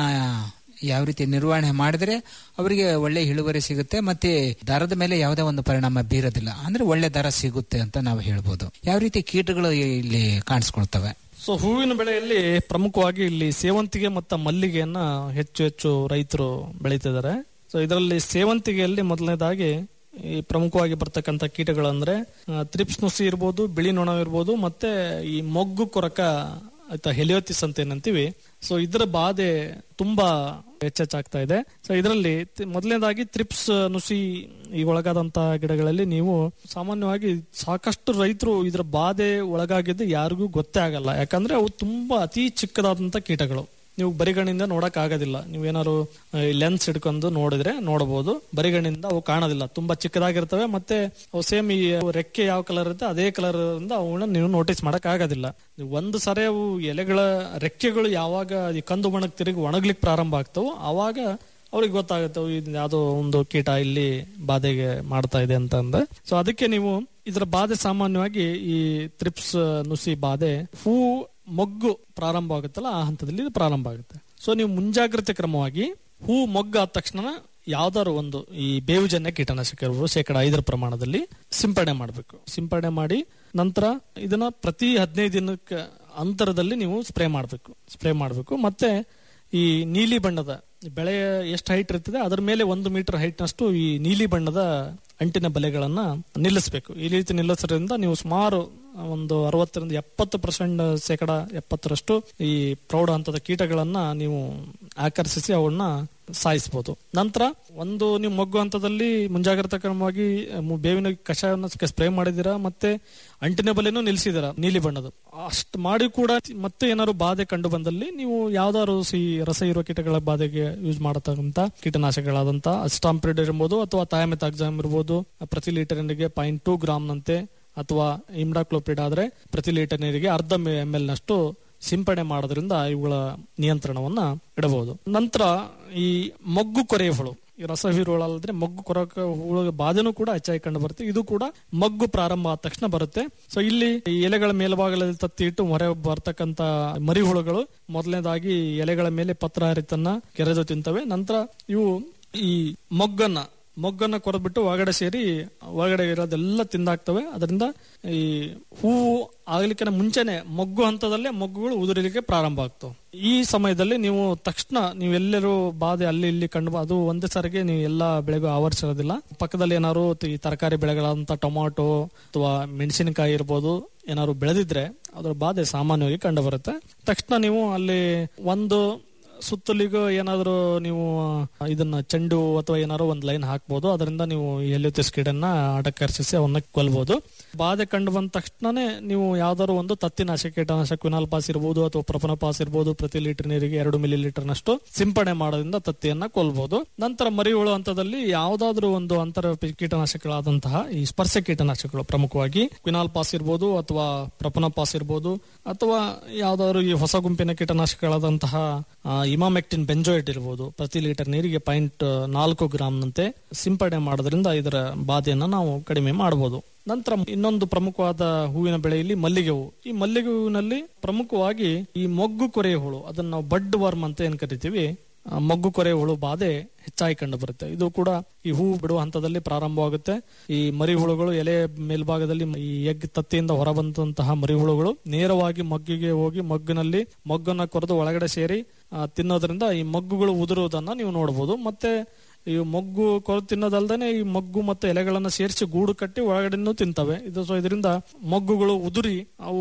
[SPEAKER 16] ಯಾವ ರೀತಿ ನಿರ್ವಹಣೆ ಮಾಡಿದ್ರೆ ಅವರಿಗೆ ಒಳ್ಳೆ ಇಳುವರಿ ಸಿಗುತ್ತೆ ಮತ್ತೆ ದರದ ಮೇಲೆ ಯಾವುದೇ ಒಂದು ಪರಿಣಾಮ ಬೀರೋದಿಲ್ಲ ಅಂದ್ರೆ ಒಳ್ಳೆ ದರ ಸಿಗುತ್ತೆ ಅಂತ ನಾವು ಹೇಳ್ಬೋದು ಯಾವ ರೀತಿ ಕೀಟಗಳು ಇಲ್ಲಿ ಕಾಣಿಸ್ಕೊಳ್ತವೆ
[SPEAKER 14] ಸೊ ಹೂವಿನ ಬೆಳೆಯಲ್ಲಿ ಪ್ರಮುಖವಾಗಿ ಇಲ್ಲಿ ಸೇವಂತಿಗೆ ಮತ್ತು ಮಲ್ಲಿಗೆಯನ್ನ ಹೆಚ್ಚು ಹೆಚ್ಚು ರೈತರು ಬೆಳೀತಿದ್ದಾರೆ ಸೊ ಇದರಲ್ಲಿ ಸೇವಂತಿಗೆಯಲ್ಲಿ ಮೊದಲನೇದಾಗಿ ಈ ಪ್ರಮುಖವಾಗಿ ಬರ್ತಕ್ಕಂಥ ಕೀಟಗಳು ಅಂದ್ರೆ ಆ, ತ್ರಿಪ್ಸ್ ನುಸಿ ಇರ್ಬೋದು ಬಿಳಿ ನೊಣ ಇರ್ಬೋದು ಮತ್ತೆ ಈ ಮೊಗ್ಗು ಕೊರಕ ಆಯ್ತಾ ಹೆಲಿಯೋತಿಸ್ ಅಂತ ಏನಂತೀವಿ ಸೊ ಇದರ ಬಾಧೆ ತುಂಬಾ ಹೆಚ್ಚೆಚ್ಚಾಗ್ತಾ ಇದೆ ಸೊ ಇದರಲ್ಲಿ ತಿ- ಮೊದಲನೇದಾಗಿ ತ್ರಿಪ್ಸ್ ನುಸಿ ಈ ಒಳಗಾದಂತ ಗಿಡಗಳಲ್ಲಿ ನೀವು ಸಾಮಾನ್ಯವಾಗಿ ಸಾಕಷ್ಟು ರೈತರು ಇದರ ಬಾಧೆ ಒಳಗಾಗಿದ್ದು ಯಾರಿಗೂ ಗೊತ್ತೇ ಆಗಲ್ಲ ಯಾಕಂದ್ರೆ ಅವು ತುಂಬಾ ಅತಿ ಚಿಕ್ಕದಾದಂತ ಕೀಟಗಳು ನೀವು ಬರಿಗಣ್ಣಿಂದ ನೋಡಕ್ ಆಗೋದಿಲ್ಲ ನೀವೇನಾದ್ರು ಲೆನ್ಸ್ ಹಿಡ್ಕೊಂಡು ನೋಡಿದ್ರೆ ನೋಡಬಹುದು ಬರಿಗಣ್ಣಿಂದ ಅವು ಕಾಣೋದಿಲ್ಲ ತುಂಬಾ ಚಿಕ್ಕದಾಗಿರ್ತವೆ ಮತ್ತೆ ಅವು ಸೇಮ್ ಈ ರೆಕ್ಕೆ ಯಾವ ಕಲರ್ ಇರುತ್ತೆ ಅದೇ ಕಲರ್ ಇಂದ ಅವನ್ನ ನೀವು ನೋಟಿಸ್ ಮಾಡಕ್ ಆಗೋದಿಲ್ಲ ನೀವು ಒಂದು ಸರಿ ಅವು ಎಲೆಗಳ ರೆಕ್ಕೆಗಳು ಯಾವಾಗ ಈ ಕಂದು ಬಣ್ಣಕ್ಕೆ ತಿರುಗಿ ಒಣಗ್ಲಿಕ್ಕೆ ಪ್ರಾರಂಭ ಆಗ್ತವೋ ಅವಾಗ ಅವ್ರಿಗೆ ಗೊತ್ತಾಗುತ್ತೆ ಅವು ಇದು ಯಾವುದೋ ಒಂದು ಕೀಟ ಇಲ್ಲಿ ಬಾಧೆಗೆ ಮಾಡ್ತಾ ಇದೆ ಅಂತ ಅಂದ ಸೊ ಅದಕ್ಕೆ ನೀವು ಇದರ ಬಾಧೆ ಸಾಮಾನ್ಯವಾಗಿ ಈ ತ್ರಿಪ್ಸ್ ನುಸಿ ಬಾಧೆ ಹೂ ಮೊಗ್ಗು ಪ್ರಾರಂಭ ಆಗುತ್ತಲ್ಲ ಆ ಹಂತದಲ್ಲಿ ಇದು ಪ್ರಾರಂಭ ಆಗುತ್ತೆ ಸೊ ನೀವು ಮುಂಜಾಗ್ರತೆ ಕ್ರಮವಾಗಿ ಹೂ ಮೊಗ್ಗು ಆದ ತಕ್ಷಣ ಯಾವ್ದಾದ್ರು ಒಂದು ಈ ಬೇವುಜನ್ಯ ಕೀಟನಾಶಕ ಇರ್ಬೋದು ಶೇಕಡ ಐದರ ಪ್ರಮಾಣದಲ್ಲಿ ಸಿಂಪಡಣೆ ಮಾಡಬೇಕು ಸಿಂಪಡಣೆ ಮಾಡಿ ನಂತರ ಇದನ್ನ ಪ್ರತಿ ಹದಿನೈದು ದಿನಕ್ಕೆ ಅಂತರದಲ್ಲಿ ನೀವು ಸ್ಪ್ರೇ ಮಾಡಬೇಕು ಸ್ಪ್ರೇ ಮಾಡಬೇಕು ಮತ್ತೆ ಈ ನೀಲಿ ಬಣ್ಣದ ಬೆಳೆ ಎಷ್ಟು ಹೈಟ್ ಇರ್ತದೆ ಅದರ ಮೇಲೆ ಒಂದು ಮೀಟರ್ ಹೈಟ್ನಷ್ಟು ಈ ನೀಲಿ ಬಣ್ಣದ ಅಂಟಿನ ಬಲೆಗಳನ್ನ ನಿಲ್ಲಿಸಬೇಕು ಈ ರೀತಿ ನಿಲ್ಲಿಸೋದ್ರಿಂದ ನೀವು ಸುಮಾರು ಒಂದು ಅರವತ್ತರಿಂದ ಎಪ್ಪತ್ತು ಪರ್ಸೆಂಟ್ ಶೇಕಡ ಎಪ್ಪತ್ತರಷ್ಟು ಈ ಪ್ರೌಢ ಹಂತದ ಕೀಟಗಳನ್ನ ನೀವು ಆಕರ್ಷಿಸಿ ಅವನ್ನ ಸಾಯಿಸಬಹುದು ನಂತರ ಒಂದು ನೀವು ಮೊಗ್ಗು ಹಂತದಲ್ಲಿ ಮುಂಜಾಗ್ರತಾ ಕ್ರಮವಾಗಿ ಮು- ಬೇವಿನ ಕಷಾಯವನ್ನು ಸ್ಪ್ರೇ ಮಾಡಿದ್ದೀರಾ ಮತ್ತೆ ಅಂಟಿನ ಬಲೆನೂ ನಿಲ್ಲಿಸಿದ್ದೀರಾ ನೀಲಿ ಬಣ್ಣದ ಅಷ್ಟು ಮಾಡಿ ಕೂಡ ಮತ್ತೆ ಏನಾದ್ರು ಬಾಧೆ ಕಂಡು ಬಂದಲ್ಲಿ ನೀವು ಯಾವ್ದಾದ್ರು ಸಿ ರಸ ಇರುವ ಕೀಟಗಳ ಬಾಧೆಗೆ ಯೂಸ್ ಮಾಡತಕ್ಕಂತ ಕೀಟನಾಶಕಗಳಾದಂತ ಅಸ್ಟಾಂಪ್ರಿಡ್ ಇರ್ಬೋದು ಅಥವಾ ಥಯಾಮೆಥಾಕ್ಸಾಮ್ ಇರ್ಬೋದು ಪ್ರತಿ ಲೀಟರ್ ನೀರಿಗೆ ಪಾಯಿಂಟ್ ಟೂ ಗ್ರಾಮ್ ನಂತೆ ಅಥವಾ ಇಮ್ಡಾಕ್ಲೋಪಿಡ್ ಆದ್ರೆ ಪ್ರತಿ ಲೀಟರ್ ನೀರಿಗೆ ಅರ್ಧ ಎಂ ಎಲ್ ನಷ್ಟು ಸಿಂಪಡಣೆ ಮಾಡೋದ್ರಿಂದ ಇವುಗಳ ನಿಯಂತ್ರಣವನ್ನ ಇಡಬಹುದು ನಂತರ ಈ ಮೊಗ್ಗು ಕೊರೆ ಹುಳು ಈ ರಸ ಹೀರುಗಳಲ್ಲದ್ರೆ ಮೊಗ್ಗು ಕೊರಕ ಹುಳು ಬಾಧೆನೂ ಕೂಡ ಹೆಚ್ಚಾಗಿ ಕಂಡು ಬರುತ್ತೆ ಇದು ಕೂಡ ಮೊಗ್ಗು ಪ್ರಾರಂಭ ಆದ ತಕ್ಷಣ ಬರುತ್ತೆ ಸೊ ಇಲ್ಲಿ ಈ ಎಲೆಗಳ ಮೇಲ್ಭಾಗದಲ್ಲಿ ತತ್ತಿ ಇಟ್ಟು ಹೊರ ಬರ್ತಕ್ಕಂತ ಮರಿ ಹುಳುಗಳು ಮೊದಲನೇದಾಗಿ ಎಲೆಗಳ ಮೇಲೆ ಪತ್ರ ಹರಿತನ್ನ ಕೆರೆದು ತಿಂತವೆ ನಂತರ ಇವು ಈ ಮೊಗ್ಗನ್ನ ಮೊಗ್ಗನ್ನ ಕೊರೆದ್ಬಿಟ್ಟು ಒಳಗಡೆ ಸೇರಿ ಒಳಗಡೆ ಇರೋದೆಲ್ಲ ತಿಂದಾಕ್ತವೆ ಅದರಿಂದ ಈ ಹೂವು ಆಗ್ಲಿಕ್ಕೆ ಮುಂಚೆನೆ ಮೊಗ್ಗು ಹಂತದಲ್ಲೇ ಮೊಗ್ಗುಗಳು ಉದುರಲಿಕ್ಕೆ ಪ್ರಾರಂಭ ಆಗ್ತವೆ ಈ ಸಮಯದಲ್ಲಿ ನೀವು ತಕ್ಷಣ ನೀವೆಲ್ಲರೂ ಬಾಧೆ ಅಲ್ಲಿ ಇಲ್ಲಿ ಕಂಡು ಅದು ಒಂದೇ ಸಾರಿಗೆ ನೀವು ಎಲ್ಲಾ ಬೆಳೆಗೂ ಆವರಿಸಿರೋದಿಲ್ಲ ಪಕ್ಕದಲ್ಲಿ ಏನಾದ್ರು ಈ ತರಕಾರಿ ಬೆಳೆಗಳಾದಂತ ಟೊಮಾಟೊ ಅಥವಾ ಮೆಣಸಿನಕಾಯಿ ಇರ್ಬೋದು ಏನಾದ್ರು ಬೆಳೆದಿದ್ರೆ ಅದರ ಬಾಧೆ ಸಾಮಾನ್ಯವಾಗಿ ಕಂಡು ಬರುತ್ತೆ ತಕ್ಷಣ ನೀವು ಅಲ್ಲಿ ಒಂದು ಸುತ್ತಲಿಗೂ ಏನಾದರೂ ನೀವು ಇದನ್ನ ಚೆಂಡು ಅಥವಾ ಏನಾದ್ರು ಒಂದು ಲೈನ್ ಹಾಕ್ಬೋದು ಅದರಿಂದ ನೀವು ಎಲ್ಲಿತಿಸ್ ಗಿಡನ್ನ ಅಡಕರ್ಷಿಸಿ ಅವನ್ನ ಕೊಲ್ಬಹುದು ಬಾಧೆ ಕಂಡು ಬಂದ ತಕ್ಷಣನೇ ನೀವು ಯಾವ್ದಾದ್ರು ಒಂದು ತತ್ತಿನಾಶಕ ಕೀಟನಾಶಕ ಕ್ವಿನಾಲ್ ಪಾಸ್ ಇರ್ಬೋದು ಅಥವಾ ಪ್ರಪನ ಪಾಸ್ ಇರ್ಬೋದು ಪ್ರತಿ ಲೀಟರ್ ನೀರಿಗೆ ಎರಡು ಮಿಲಿ ಲೀಟರ್ ನಷ್ಟು ಸಿಂಪಡಣೆ ಮಾಡೋದ್ರಿಂದ ತತ್ತಿಯನ್ನ ಕೊಲ್ಬಹುದು ನಂತರ ಮರಿಹುಳು ಹಂತದಲ್ಲಿ ಯಾವ್ದಾದ್ರು ಒಂದು ಅಂತರ ಪಿ- ಕೀಟನಾಶಕಗಳಾದಂತಹ ಈ ಸ್ಪರ್ಶ ಕೀಟನಾಶಕಗಳು ಪ್ರಮುಖವಾಗಿ ಕ್ವಿನಾಲ್ ಪಾಸ್ ಇರ್ಬೋದು ಅಥವಾ ಪ್ರಪನ ಪಾಸ್ ಇರ್ಬೋದು ಅಥವಾ ಯಾವ್ದಾದ್ರು ಈ ಹೊಸ ಗುಂಪಿನ ಕೀಟನಾಶಕಗಳಾದಂತಹ ಇಮಾಮೆಕ್ಟಿನ್ ಬೆಂಜೋಯಿಟ್ ಇರ್ಬೋದು ಪ್ರತಿ ಲೀಟರ್ ನೀರಿಗೆ ಪಾಯಿಂಟ್ ನಾಲ್ಕು ಗ್ರಾಮ್ನಂತೆ ಸಿಂಪಡಣೆ ಮಾಡೋದ್ರಿಂದ ಇದರ ಬಾಧೆಯನ್ನ ನಾವು ಕಡಿಮೆ ಮಾಡಬಹುದು ನಂತರ ಇನ್ನೊಂದು ಪ್ರಮುಖವಾದ ಹೂವಿನ ಬೆಳೆಯಲ್ಲಿ ಮಲ್ಲಿಗೆ ಹೂವು ಈ ಮಲ್ಲಿಗೆ ಹೂವಿನಲ್ಲಿ ಪ್ರಮುಖವಾಗಿ ಈ ಮೊಗ್ಗು ಕೊರೆ ಹುಳು ಅದನ್ನ ನಾವು ಬಡ್ ವರ್ಮ್ ಅಂತ ಏನ್ ಕರಿತೀವಿ ಆ, ಮೊಗ್ಗು ಕೊರೆ ಹುಳು ಬಾಧೆ ಹೆಚ್ಚಾಗಿ ಕಂಡು ಬರುತ್ತೆ ಇದು ಕೂಡ ಈ ಹೂವು ಬಿಡುವ ಹಂತದಲ್ಲಿ ಪ್ರಾರಂಭವಾಗುತ್ತೆ ಈ ಮರಿ ಹುಳುಗಳು ಎಲೆ ಮೇಲ್ಭಾಗದಲ್ಲಿ ಈ ಎಗ್ ತತ್ತಿಯಿಂದ ಹೊರಬಂದಂತಹ ಮರಿ ಹುಳುಗಳು ನೇರವಾಗಿ ಮೊಗ್ಗಿಗೆ ಹೋಗಿ ಮೊಗ್ಗಿನಲ್ಲಿ ಮೊಗ್ಗನ್ನ ಕೊರೆದು ಒಳಗಡೆ ಸೇರಿ ಆ, ತಿನ್ನೋದ್ರಿಂದ ಈ ಮೊಗ್ಗುಗಳು ಉದುರುವುದನ್ನ ನೀವು ನೋಡಬಹುದು ಮತ್ತೆ ಈ ಮೊಗ್ಗು ಕೊರೆದು ತಿನ್ನೋದಲ್ದೇನೆ ಈ ಮೊಗ್ಗು ಮತ್ತು ಎಲೆಗಳನ್ನ ಸೇರಿಸಿ ಗೂಡು ಕಟ್ಟಿ ಒಳಗಡೆನೂ ತಿಂತವೆ ಇದು ಸೊ ಇದರಿಂದ ಮೊಗ್ಗುಗಳು ಉದುರಿ ಅವು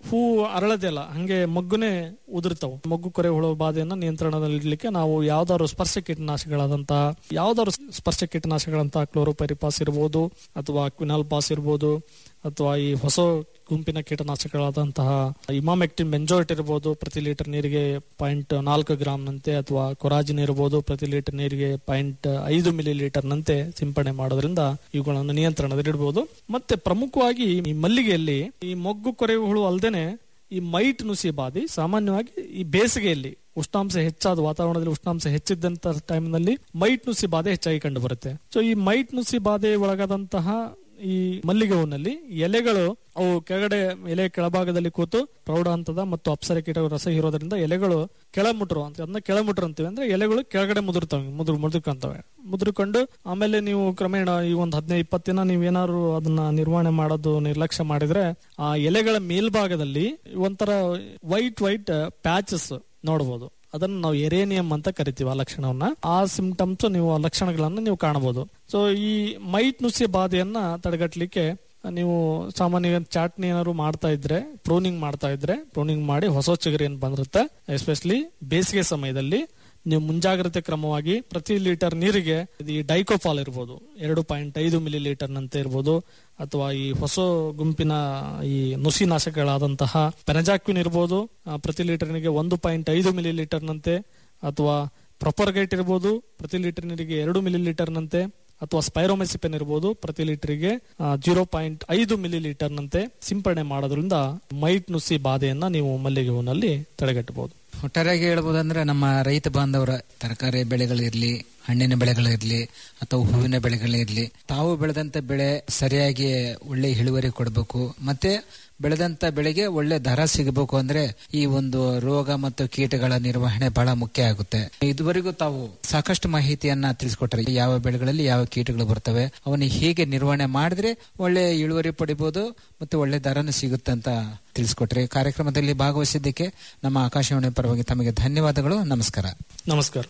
[SPEAKER 14] ಹೂ ಅರಳದಿಲ್ಲ ಹಂಗೆ ಮಗ್ಗುನೇ ಉದುರ್ತಾವ ಮಗ್ಗು ಕೊರೆ ಹುಳ ಬಾಧೆಯನ್ನ ನಿಯಂತ್ರಣದಲ್ಲಿಡ್ಲಿಕ್ಕೆ ನಾವು ಯಾವ್ದಾದ್ರು ಸ್ಪರ್ಶ ಕೀಟನಾಶಕಗಳಾದಂತಹ ಯಾವ್ದಾದ್ರು ಸ್ಪರ್ಶ ಕೀಟನಾಶಕಗಳಂತ ಕ್ಲೋರೋಪೈರಿಪಾಸ್ ಇರ್ಬೋದು ಅಥವಾ ಕ್ವಿನಾಲ್ ಪಾಸ್ ಇರ್ಬೋದು ಅಥವಾ ಈ ಹೊಸ ಗುಂಪಿನ ಕೀಟನಾಶಕಗಳಾದಂತಹ ಇಮಾಮೆಕ್ಟಿನ್ ಬೆಂಜೋಯಿಟ್ ಇರ್ಬೋದು ಪ್ರತಿ ಲೀಟರ್ ನೀರಿಗೆ ಪಾಯಿಂಟ್ ನಾಲ್ಕು ಗ್ರಾಮ್ನಂತೆ ಅಥವಾ ಕೊರಾಜಿನ್ ಇರ್ಬೋದು ಪ್ರತಿ ಲೀಟರ್ ನೀರಿಗೆ ಪಾಯಿಂಟ್ ಐದು ಮಿಲಿ ಲೀಟರ್ನಂತೆ ಸಿಂಪಡಣೆ ಮಾಡೋದ್ರಿಂದ ಇವುಗಳನ್ನು ನಿಯಂತ್ರಣದಲ್ಲಿಡಬಹುದು ಮತ್ತೆ ಪ್ರಮುಖವಾಗಿ ಈ ಮಲ್ಲಿಗೆಯಲ್ಲಿ ಈ ಮೊಗ್ಗು ಕೊರೆಯುವ ಹುಳು ಅಲ್ಲದೆ ಈ ಮೈಟ್ ನುಸಿ ಬಾಧಿ ಸಾಮಾನ್ಯವಾಗಿ ಈ ಬೇಸಿಗೆಯಲ್ಲಿ ಉಷ್ಣಾಂಶ ಹೆಚ್ಚಾದ ವಾತಾವರಣದಲ್ಲಿ ಉಷ್ಣಾಂಶ ಹೆಚ್ಚಿದ್ದಂತ ಟೈಮ್ನಲ್ಲಿ ಮೈಟ್ ನುಸಿ ಬಾಧೆ ಹೆಚ್ಚಾಗಿ ಕಂಡು ಬರುತ್ತೆ ಸೊ ಈ ಮೈಟ್ ನುಸಿ ಬಾಧೆ ಒಳಗಾದಂತಹ ಈ ಮಲ್ಲಿಗೆ ಹೂವಿನಲ್ಲಿ ಎಲೆಗಳು ಅವು ಕೆಳಗಡೆ ಎಲೆ ಕೆಳಭಾಗದಲ್ಲಿ ಕೂತು ಪ್ರೌಢ ಹಂತದ ಮತ್ತು ಅಪ್ಸರ ಕೀಟಗಳು ರಸ ಹೀರೋದ್ರಿಂದ ಎಲೆಗಳು ಕೆಳಮುಟ್ರು ಅಂತ ಅದನ್ನ ಕೆಳಮುಟ್ರು ಅಂತೀವಿ ಅಂದ್ರೆ ಎಲೆಗಳು ಕೆಳಗಡೆ ಮುದುರ್ತವೆ ಮುದುರು ಮುದುರ್ಕೊಂತವೆ ಮುದುರ್ಕೊಂಡು ಆಮೇಲೆ ನೀವು ಕ್ರಮೇಣ ಈ ಒಂದ್ ಹದಿನೈದು ಇಪ್ಪತ್ತು ದಿನ ನೀವೇನಾದ್ರು ಅದನ್ನ ನಿರ್ವಹಣೆ ಮಾಡೋದು ನಿರ್ಲಕ್ಷ್ಯ ಮಾಡಿದ್ರೆ ಆ ಎಲೆಗಳ ಮೇಲ್ಭಾಗದಲ್ಲಿ ಒಂಥರ ವೈಟ್ ವೈಟ್ ಪ್ಯಾಚಸ್ ನೋಡಬಹುದು ಅದನ್ನ ನಾವು ಎರೇನಿಯಂ ಅಂತ ಕರಿತೀವಿ ಆ ಲಕ್ಷಣವನ್ನ ಆ ಸಿಂಪ್ಟಮ್ಸ್ ನೀವು ಆ ಲಕ್ಷಣಗಳನ್ನ ನೀವು ಕಾಣಬಹುದು ಸೊ ಈ ಮೈಟ್ ನುಸಿ ಬಾಧೆಯನ್ನ ತಡೆಗಟ್ಟಲಿಕ್ಕೆ ನೀವು ಸಾಮಾನ್ಯ ಚಾಟ್ನಿ ಏನಾದ್ರು ಮಾಡ್ತಾ ಇದ್ರೆ ಪ್ರೂನಿಂಗ್ ಮಾಡ್ತಾ ಇದ್ರೆ ಪ್ರೂನಿಂಗ್ ಮಾಡಿ ಹೊಸ ಚಿಗುರು ಏನ್ ಬಂದಿರುತ್ತೆ ಎಸ್ಪೆಷಲಿ ಬೇಸಿಗೆ ಸಮಯದಲ್ಲಿ ನೀವು ಮುಂಜಾಗ್ರತೆ ಕ್ರಮವಾಗಿ ಪ್ರತಿ ಲೀಟರ್ ನೀರಿಗೆ ಈ ಡೈಕೋಫಾಲ್ ಇರ್ಬೋದು ಎರಡು ಪಾಯಿಂಟ್ ಐದು ಮಿಲಿ ಲೀಟರ್ ನಂತೆ ಇರ್ಬೋದು ಅಥವಾ ಈ ಹೊಸ ಗುಂಪಿನ ಈ ನುಸಿ ನಾಶಕಗಳಾದಂತಹ ಪೆನಜಾಕ್ವಿನ್ ಇರ್ಬೋದು ಆ, ಪ್ರತಿ ಲೀಟರ್ನಿಗೆ ಒಂದು ಪಾಯಿಂಟ್ ಐದು ಮಿಲಿ ಲೀಟರ್ನಂತೆ ಅಥವಾ ಪ್ರೊಪರ್ಗೈಟ್ ಇರ್ಬೋದು ಪ್ರತಿ ಲೀಟರ್ ನೀರಿಗೆ ಎರಡು ಮಿಲಿ ಲೀಟರ್ನಂತೆ ಅಥವಾ ಸ್ಪೈರೋಮೆಸಿಪೆನ್ ಇರ್ಬೋದು ಪ್ರತಿ ಲೀಟರ್ಗೆ ಜೀರೋ ಪಾಯಿಂಟ್ ಐದು ಮಿಲಿ ಲೀಟರ್ನಂತೆ ಸಿಂಪಡಣೆ ಮಾಡೋದ್ರಿಂದ ಮೈಟ್ ನುಸಿ ಬಾಧೆಯನ್ನ ನೀವು ಮಲ್ಲಿಗೆ ಹೂವಿನಲ್ಲಿ ತಡೆಗಟ್ಟಬಹುದು
[SPEAKER 16] ಒಟ್ಟಾರೆಯಾಗಿ ಹೇಳ್ಬೋದಂದ್ರೆ ನಮ್ಮ ರೈತ ಬಾಂಧವರ ತರಕಾರಿ ಬೆಳೆಗಳಿರ್ಲಿ ಹಣ್ಣಿನ ಬೆಳೆಗಳಿರ್ಲಿ ಅಥವಾ ಹೂವಿನ ಬೆಳೆಗಳಿರ್ಲಿ ತಾವು ಬೆಳೆದಂತ ಬೆಳೆ ಸರಿಯಾಗಿ ಒಳ್ಳೆ ಇಳುವರಿ ಕೊಡಬೇಕು ಮತ್ತೆ ಬೆಳೆದಂತ ಬೆಳೆಗೆ ಒಳ್ಳೆ ದರ ಸಿಗಬೇಕು ಅಂದ್ರೆ ಈ ಒಂದು ರೋಗ ಮತ್ತು ಕೀಟಗಳ ನಿರ್ವಹಣೆ ಬಹಳ ಮುಖ್ಯ ಆಗುತ್ತೆ ಇದುವರೆಗೂ ತಾವು ಸಾಕಷ್ಟು ಮಾಹಿತಿಯನ್ನ ತಿಳಿಸ್ಕೊಟ್ರೆ ಯಾವ ಬೆಳೆಗಳಲ್ಲಿ ಯಾವ ಕೀಟಗಳು ಬರ್ತವೆ ಅವನ್ನ ಹೇಗೆ ನಿರ್ವಹಣೆ ಮಾಡಿದ್ರೆ ಒಳ್ಳೆ ಇಳುವರಿ ಪಡಿಬಹುದು ಮತ್ತೆ ಒಳ್ಳೆ ದರನು ಸಿಗುತ್ತೆ ಅಂತ ತಿಳಿಸ್ಕೊಟ್ರಿ ಕಾರ್ಯಕ್ರಮದಲ್ಲಿ ಭಾಗವಹಿಸಿದ್ದಕ್ಕೆ ನಮ್ಮ ಆಕಾಶವಾಣಿ ಪರವಾಗಿ ತಮಗೆ ಧನ್ಯವಾದಗಳು ನಮಸ್ಕಾರ
[SPEAKER 14] ನಮಸ್ಕಾರ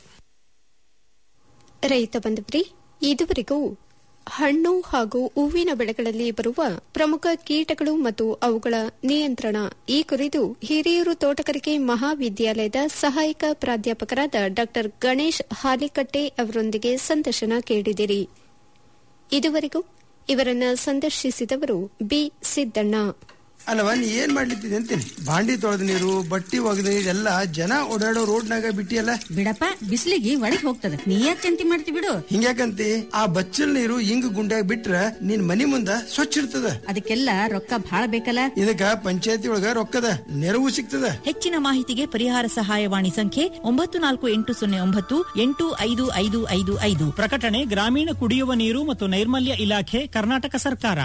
[SPEAKER 12] ರೈತ ಬಂಧುವರಿ ಇದುವರೆಗೂ ಹಣ್ಣು ಹಾಗೂ ಹೂವಿನ ಬೆಳೆಗಳಲ್ಲಿ ಬರುವ ಪ್ರಮುಖ ಕೀಟಗಳು ಮತ್ತು ಅವುಗಳ ನಿಯಂತ್ರಣ ಈ ಕುರಿತು ಹಿರಿಯೂರು ತೋಟಗಾರಿಕೆ ಮಹಾವಿದ್ಯಾಲಯದ ಸಹಾಯಕ ಪ್ರಾಧ್ಯಾಪಕರಾದ ಡಾ ಗಣೇಶ್ ಹಾಲಿಕಟ್ಟೆ ಅವರೊಂದಿಗೆ ಸಂದರ್ಶನ ಕೇಳಿದಿರಿ ಇದುವರೆಗೂ ಇವರನ್ನ ಸಂದರ್ಶಿಸಿದವರು ಬಿ ಸಿದ್ದಣ್ಣ
[SPEAKER 17] ಅಲ್ಲವ ನೀ ಏನ್ ಮಾಡ್ಲಿತ್ತಿದೆ ಅಂತೀನಿ ಬಾಂಡಿ ತೊಳೆದ ನೀರು ಬಟ್ಟಿ ಒಗೆದ ನೀರು ಎಲ್ಲ ಜನ ಓಡಾಡೋ ರೋಡ್ನಾಗ ಬಿಟ್ಟಿಯಲ್ಲ
[SPEAKER 18] ಬಿಡಪ್ಪ ಬಿಸಿಲಿಗೆ ಒಳಗ್ ಹೋಗ್ತದ ನೀ ಯಾಕೆ ಚಿಂತೆ ಮಾಡ್ತಿ ಬಿಡು
[SPEAKER 17] ಹಿಂಗ್ಯಾಕಂತಿ ಆ ಬಚ್ಚಲ್ ನೀರು ಹಿಂಗ್ ಗುಂಡ್ಯಾಗ ಬಿಟ್ರ ನಿನ್ ಮನಿ ಮುಂದ ಸ್ವಚ್ಛ ಇರ್ತದ
[SPEAKER 18] ಅದಕ್ಕೆಲ್ಲ ರೊಕ್ಕ ಭಾಳ ಬೇಕಲ್ಲ
[SPEAKER 17] ಇದಕ್ಕ ಪಂಚಾಯತಿ ಒಳಗ ರೊಕ್ಕದ ನೆರವು ಸಿಗ್ತದ
[SPEAKER 13] ಹೆಚ್ಚಿನ ಮಾಹಿತಿಗೆ ಪರಿಹಾರ ಸಹಾಯವಾಣಿ ಸಂಖ್ಯೆ ಒಂಬತ್ತು ನಾಲ್ಕು ಎಂಟು ಸೊನ್ನೆ ಒಂಬತ್ತು ಎಂಟು ಐದು ಐದು ಐದು ಐದು
[SPEAKER 2] ಪ್ರಕಟಣೆ ಗ್ರಾಮೀಣ ಕುಡಿಯುವ ನೀರು ಮತ್ತು ನೈರ್ಮಲ್ಯ ಇಲಾಖೆ ಕರ್ನಾಟಕ ಸರ್ಕಾರ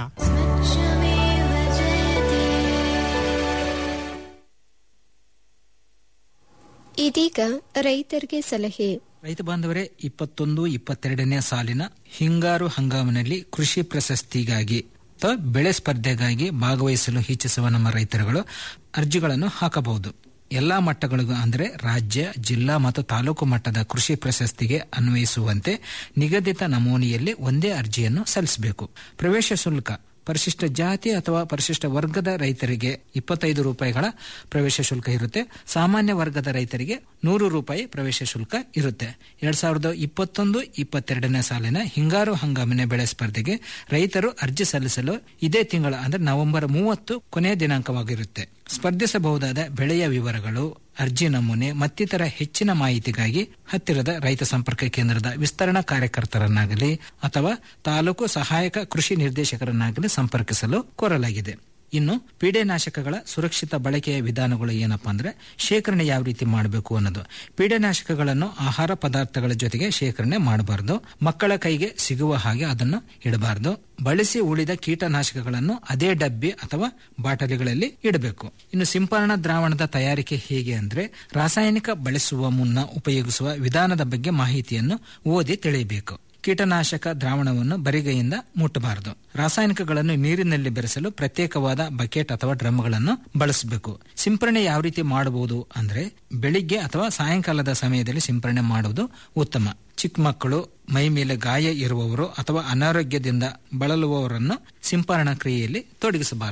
[SPEAKER 12] ಇದೀಗ ರೈತರಿಗೆ ಸಲಹೆ
[SPEAKER 16] ರೈತ ಬಾಂಧವರೇ ಇಪ್ಪತ್ತೊಂದು ಇಪ್ಪತ್ತೆರಡನೇ ಸಾಲಿನ ಹಿಂಗಾರು ಹಂಗಾಮಿನಲ್ಲಿ ಕೃಷಿ ಪ್ರಶಸ್ತಿಗಾಗಿ ಅಥವಾ ಬೆಳೆ ಸ್ಪರ್ಧೆಗಾಗಿ ಭಾಗವಹಿಸಲು ಇಚ್ಛಿಸುವ ನಮ್ಮ ರೈತರುಗಳು ಅರ್ಜಿಗಳನ್ನು ಹಾಕಬಹುದು ಎಲ್ಲಾ ಮಟ್ಟಗಳಿಗೂ ಅಂದರೆ ರಾಜ್ಯ ಜಿಲ್ಲಾ ಮತ್ತು ತಾಲೂಕು ಮಟ್ಟದ ಕೃಷಿ ಪ್ರಶಸ್ತಿಗೆ ಅನ್ವಯಿಸುವಂತೆ ನಿಗದಿತ ನಮೂನೆಯಲ್ಲಿ ಒಂದೇ ಅರ್ಜಿಯನ್ನು ಸಲ್ಲಿಸಬೇಕು ಪ್ರವೇಶ ಶುಲ್ಕ ಪರಿಶಿಷ್ಟ ಜಾತಿ ಅಥವಾ ಪರಿಶಿಷ್ಟ ವರ್ಗದ ರೈತರಿಗೆ ಇಪ್ಪತ್ತೈದು ರೂಪಾಯಿಗಳ ಪ್ರವೇಶ ಶುಲ್ಕ ಇರುತ್ತೆ ಸಾಮಾನ್ಯ ವರ್ಗದ ರೈತರಿಗೆ ನೂರು ರೂಪಾಯಿ ಪ್ರವೇಶ ಶುಲ್ಕ ಇರುತ್ತೆ ಎರಡ್ ಸಾವಿರದ ಇಪ್ಪತ್ತೊಂದು ಇಪ್ಪತ್ತೆರಡನೇ ಸಾಲಿನ ಹಿಂಗಾರು ಹಂಗಾಮಿನ ಬೆಳೆ ಸ್ಪರ್ಧೆಗೆ ರೈತರು ಅರ್ಜಿ ಸಲ್ಲಿಸಲು ಇದೇ ತಿಂಗಳ ಅಂದ್ರೆ ನವೆಂಬರ್ ಮೂವತ್ತು ಕೊನೆಯ ದಿನಾಂಕವಾಗಿರುತ್ತೆ ಸ್ಪರ್ಧಿಸಬಹುದಾದ ಬೆಳೆಯ ವಿವರಗಳು ಅರ್ಜಿ ನಮೂನೆ ಮತ್ತಿತರ ಹೆಚ್ಚಿನ ಮಾಹಿತಿಗಾಗಿ ಹತ್ತಿರದ ರೈತ ಸಂಪರ್ಕ ಕೇಂದ್ರದ ವಿಸ್ತರಣಾ ಕಾರ್ಯಕರ್ತರನ್ನಾಗಲಿ ಅಥವಾ ತಾಲೂಕು ಸಹಾಯಕ ಕೃಷಿ ನಿರ್ದೇಶಕರನ್ನಾಗಲಿ ಸಂಪರ್ಕಿಸಲು ಕೋರಲಾಗಿದೆ ಇನ್ನು ಪೀಡೆನಾಶಕಗಳ ಸುರಕ್ಷಿತ ಬಳಕೆಯ ವಿಧಾನಗಳು ಏನಪ್ಪಾ ಅಂದ್ರೆ ಶೇಖರಣೆ ಯಾವ ರೀತಿ ಮಾಡಬೇಕು ಅನ್ನೋದು ಪೀಡೆನಾಶಕಗಳನ್ನು ಆಹಾರ ಪದಾರ್ಥಗಳ ಜೊತೆಗೆ ಶೇಖರಣೆ ಮಾಡಬಾರದು ಮಕ್ಕಳ ಕೈಗೆ ಸಿಗುವ ಹಾಗೆ ಅದನ್ನು ಇಡಬಾರದು ಬಳಸಿ ಉಳಿದ ಕೀಟನಾಶಕಗಳನ್ನು ಅದೇ ಡಬ್ಬಿ ಅಥವಾ ಬಾಟಲಿಗಳಲ್ಲಿ ಇಡಬೇಕು ಇನ್ನು ಸಿಂಪರಣಾ ದ್ರಾವಣದ ತಯಾರಿಕೆ ಹೇಗೆ ಅಂದ್ರೆ ರಾಸಾಯನಿಕ ಬಳಸುವ ಮುನ್ನ ಉಪಯೋಗಿಸುವ ವಿಧಾನದ ಬಗ್ಗೆ ಮಾಹಿತಿಯನ್ನು ಓದಿ ತಿಳಿಯಬೇಕು ಕೀಟನಾಶಕ ದ್ರಾವಣವನ್ನು ಬರಿಗೈಯಿಂದ ಮುಟ್ಟಬಾರದು ರಾಸಾಯನಿಕಗಳನ್ನು ನೀರಿನಲ್ಲಿ ಬೆರೆಸಲು ಪ್ರತ್ಯೇಕವಾದ ಬಕೆಟ್ ಅಥವಾ ಡ್ರಮ್ಗಳನ್ನು ಬಳಸಬೇಕು ಸಿಂಪರಣೆ ಯಾವ ರೀತಿ ಮಾಡಬಹುದು ಅಂದ್ರೆ ಬೆಳಿಗ್ಗೆ ಅಥವಾ ಸಾಯಂಕಾಲದ ಸಮಯದಲ್ಲಿ ಸಿಂಪರಣೆ ಮಾಡುವುದು ಉತ್ತಮ ಚಿಕ್ಕ ಮಕ್ಕಳು ಮೈ ಮೇಲೆ ಗಾಯ ಇರುವವರು ಅಥವಾ ಅನಾರೋಗ್ಯದಿಂದ ಬಳಲುವವರನ್ನು ಸಿಂಪರಣಾ ಕ್ರಿಯೆಯಲ್ಲಿ ತೊಡಗಿಸಬಾರದು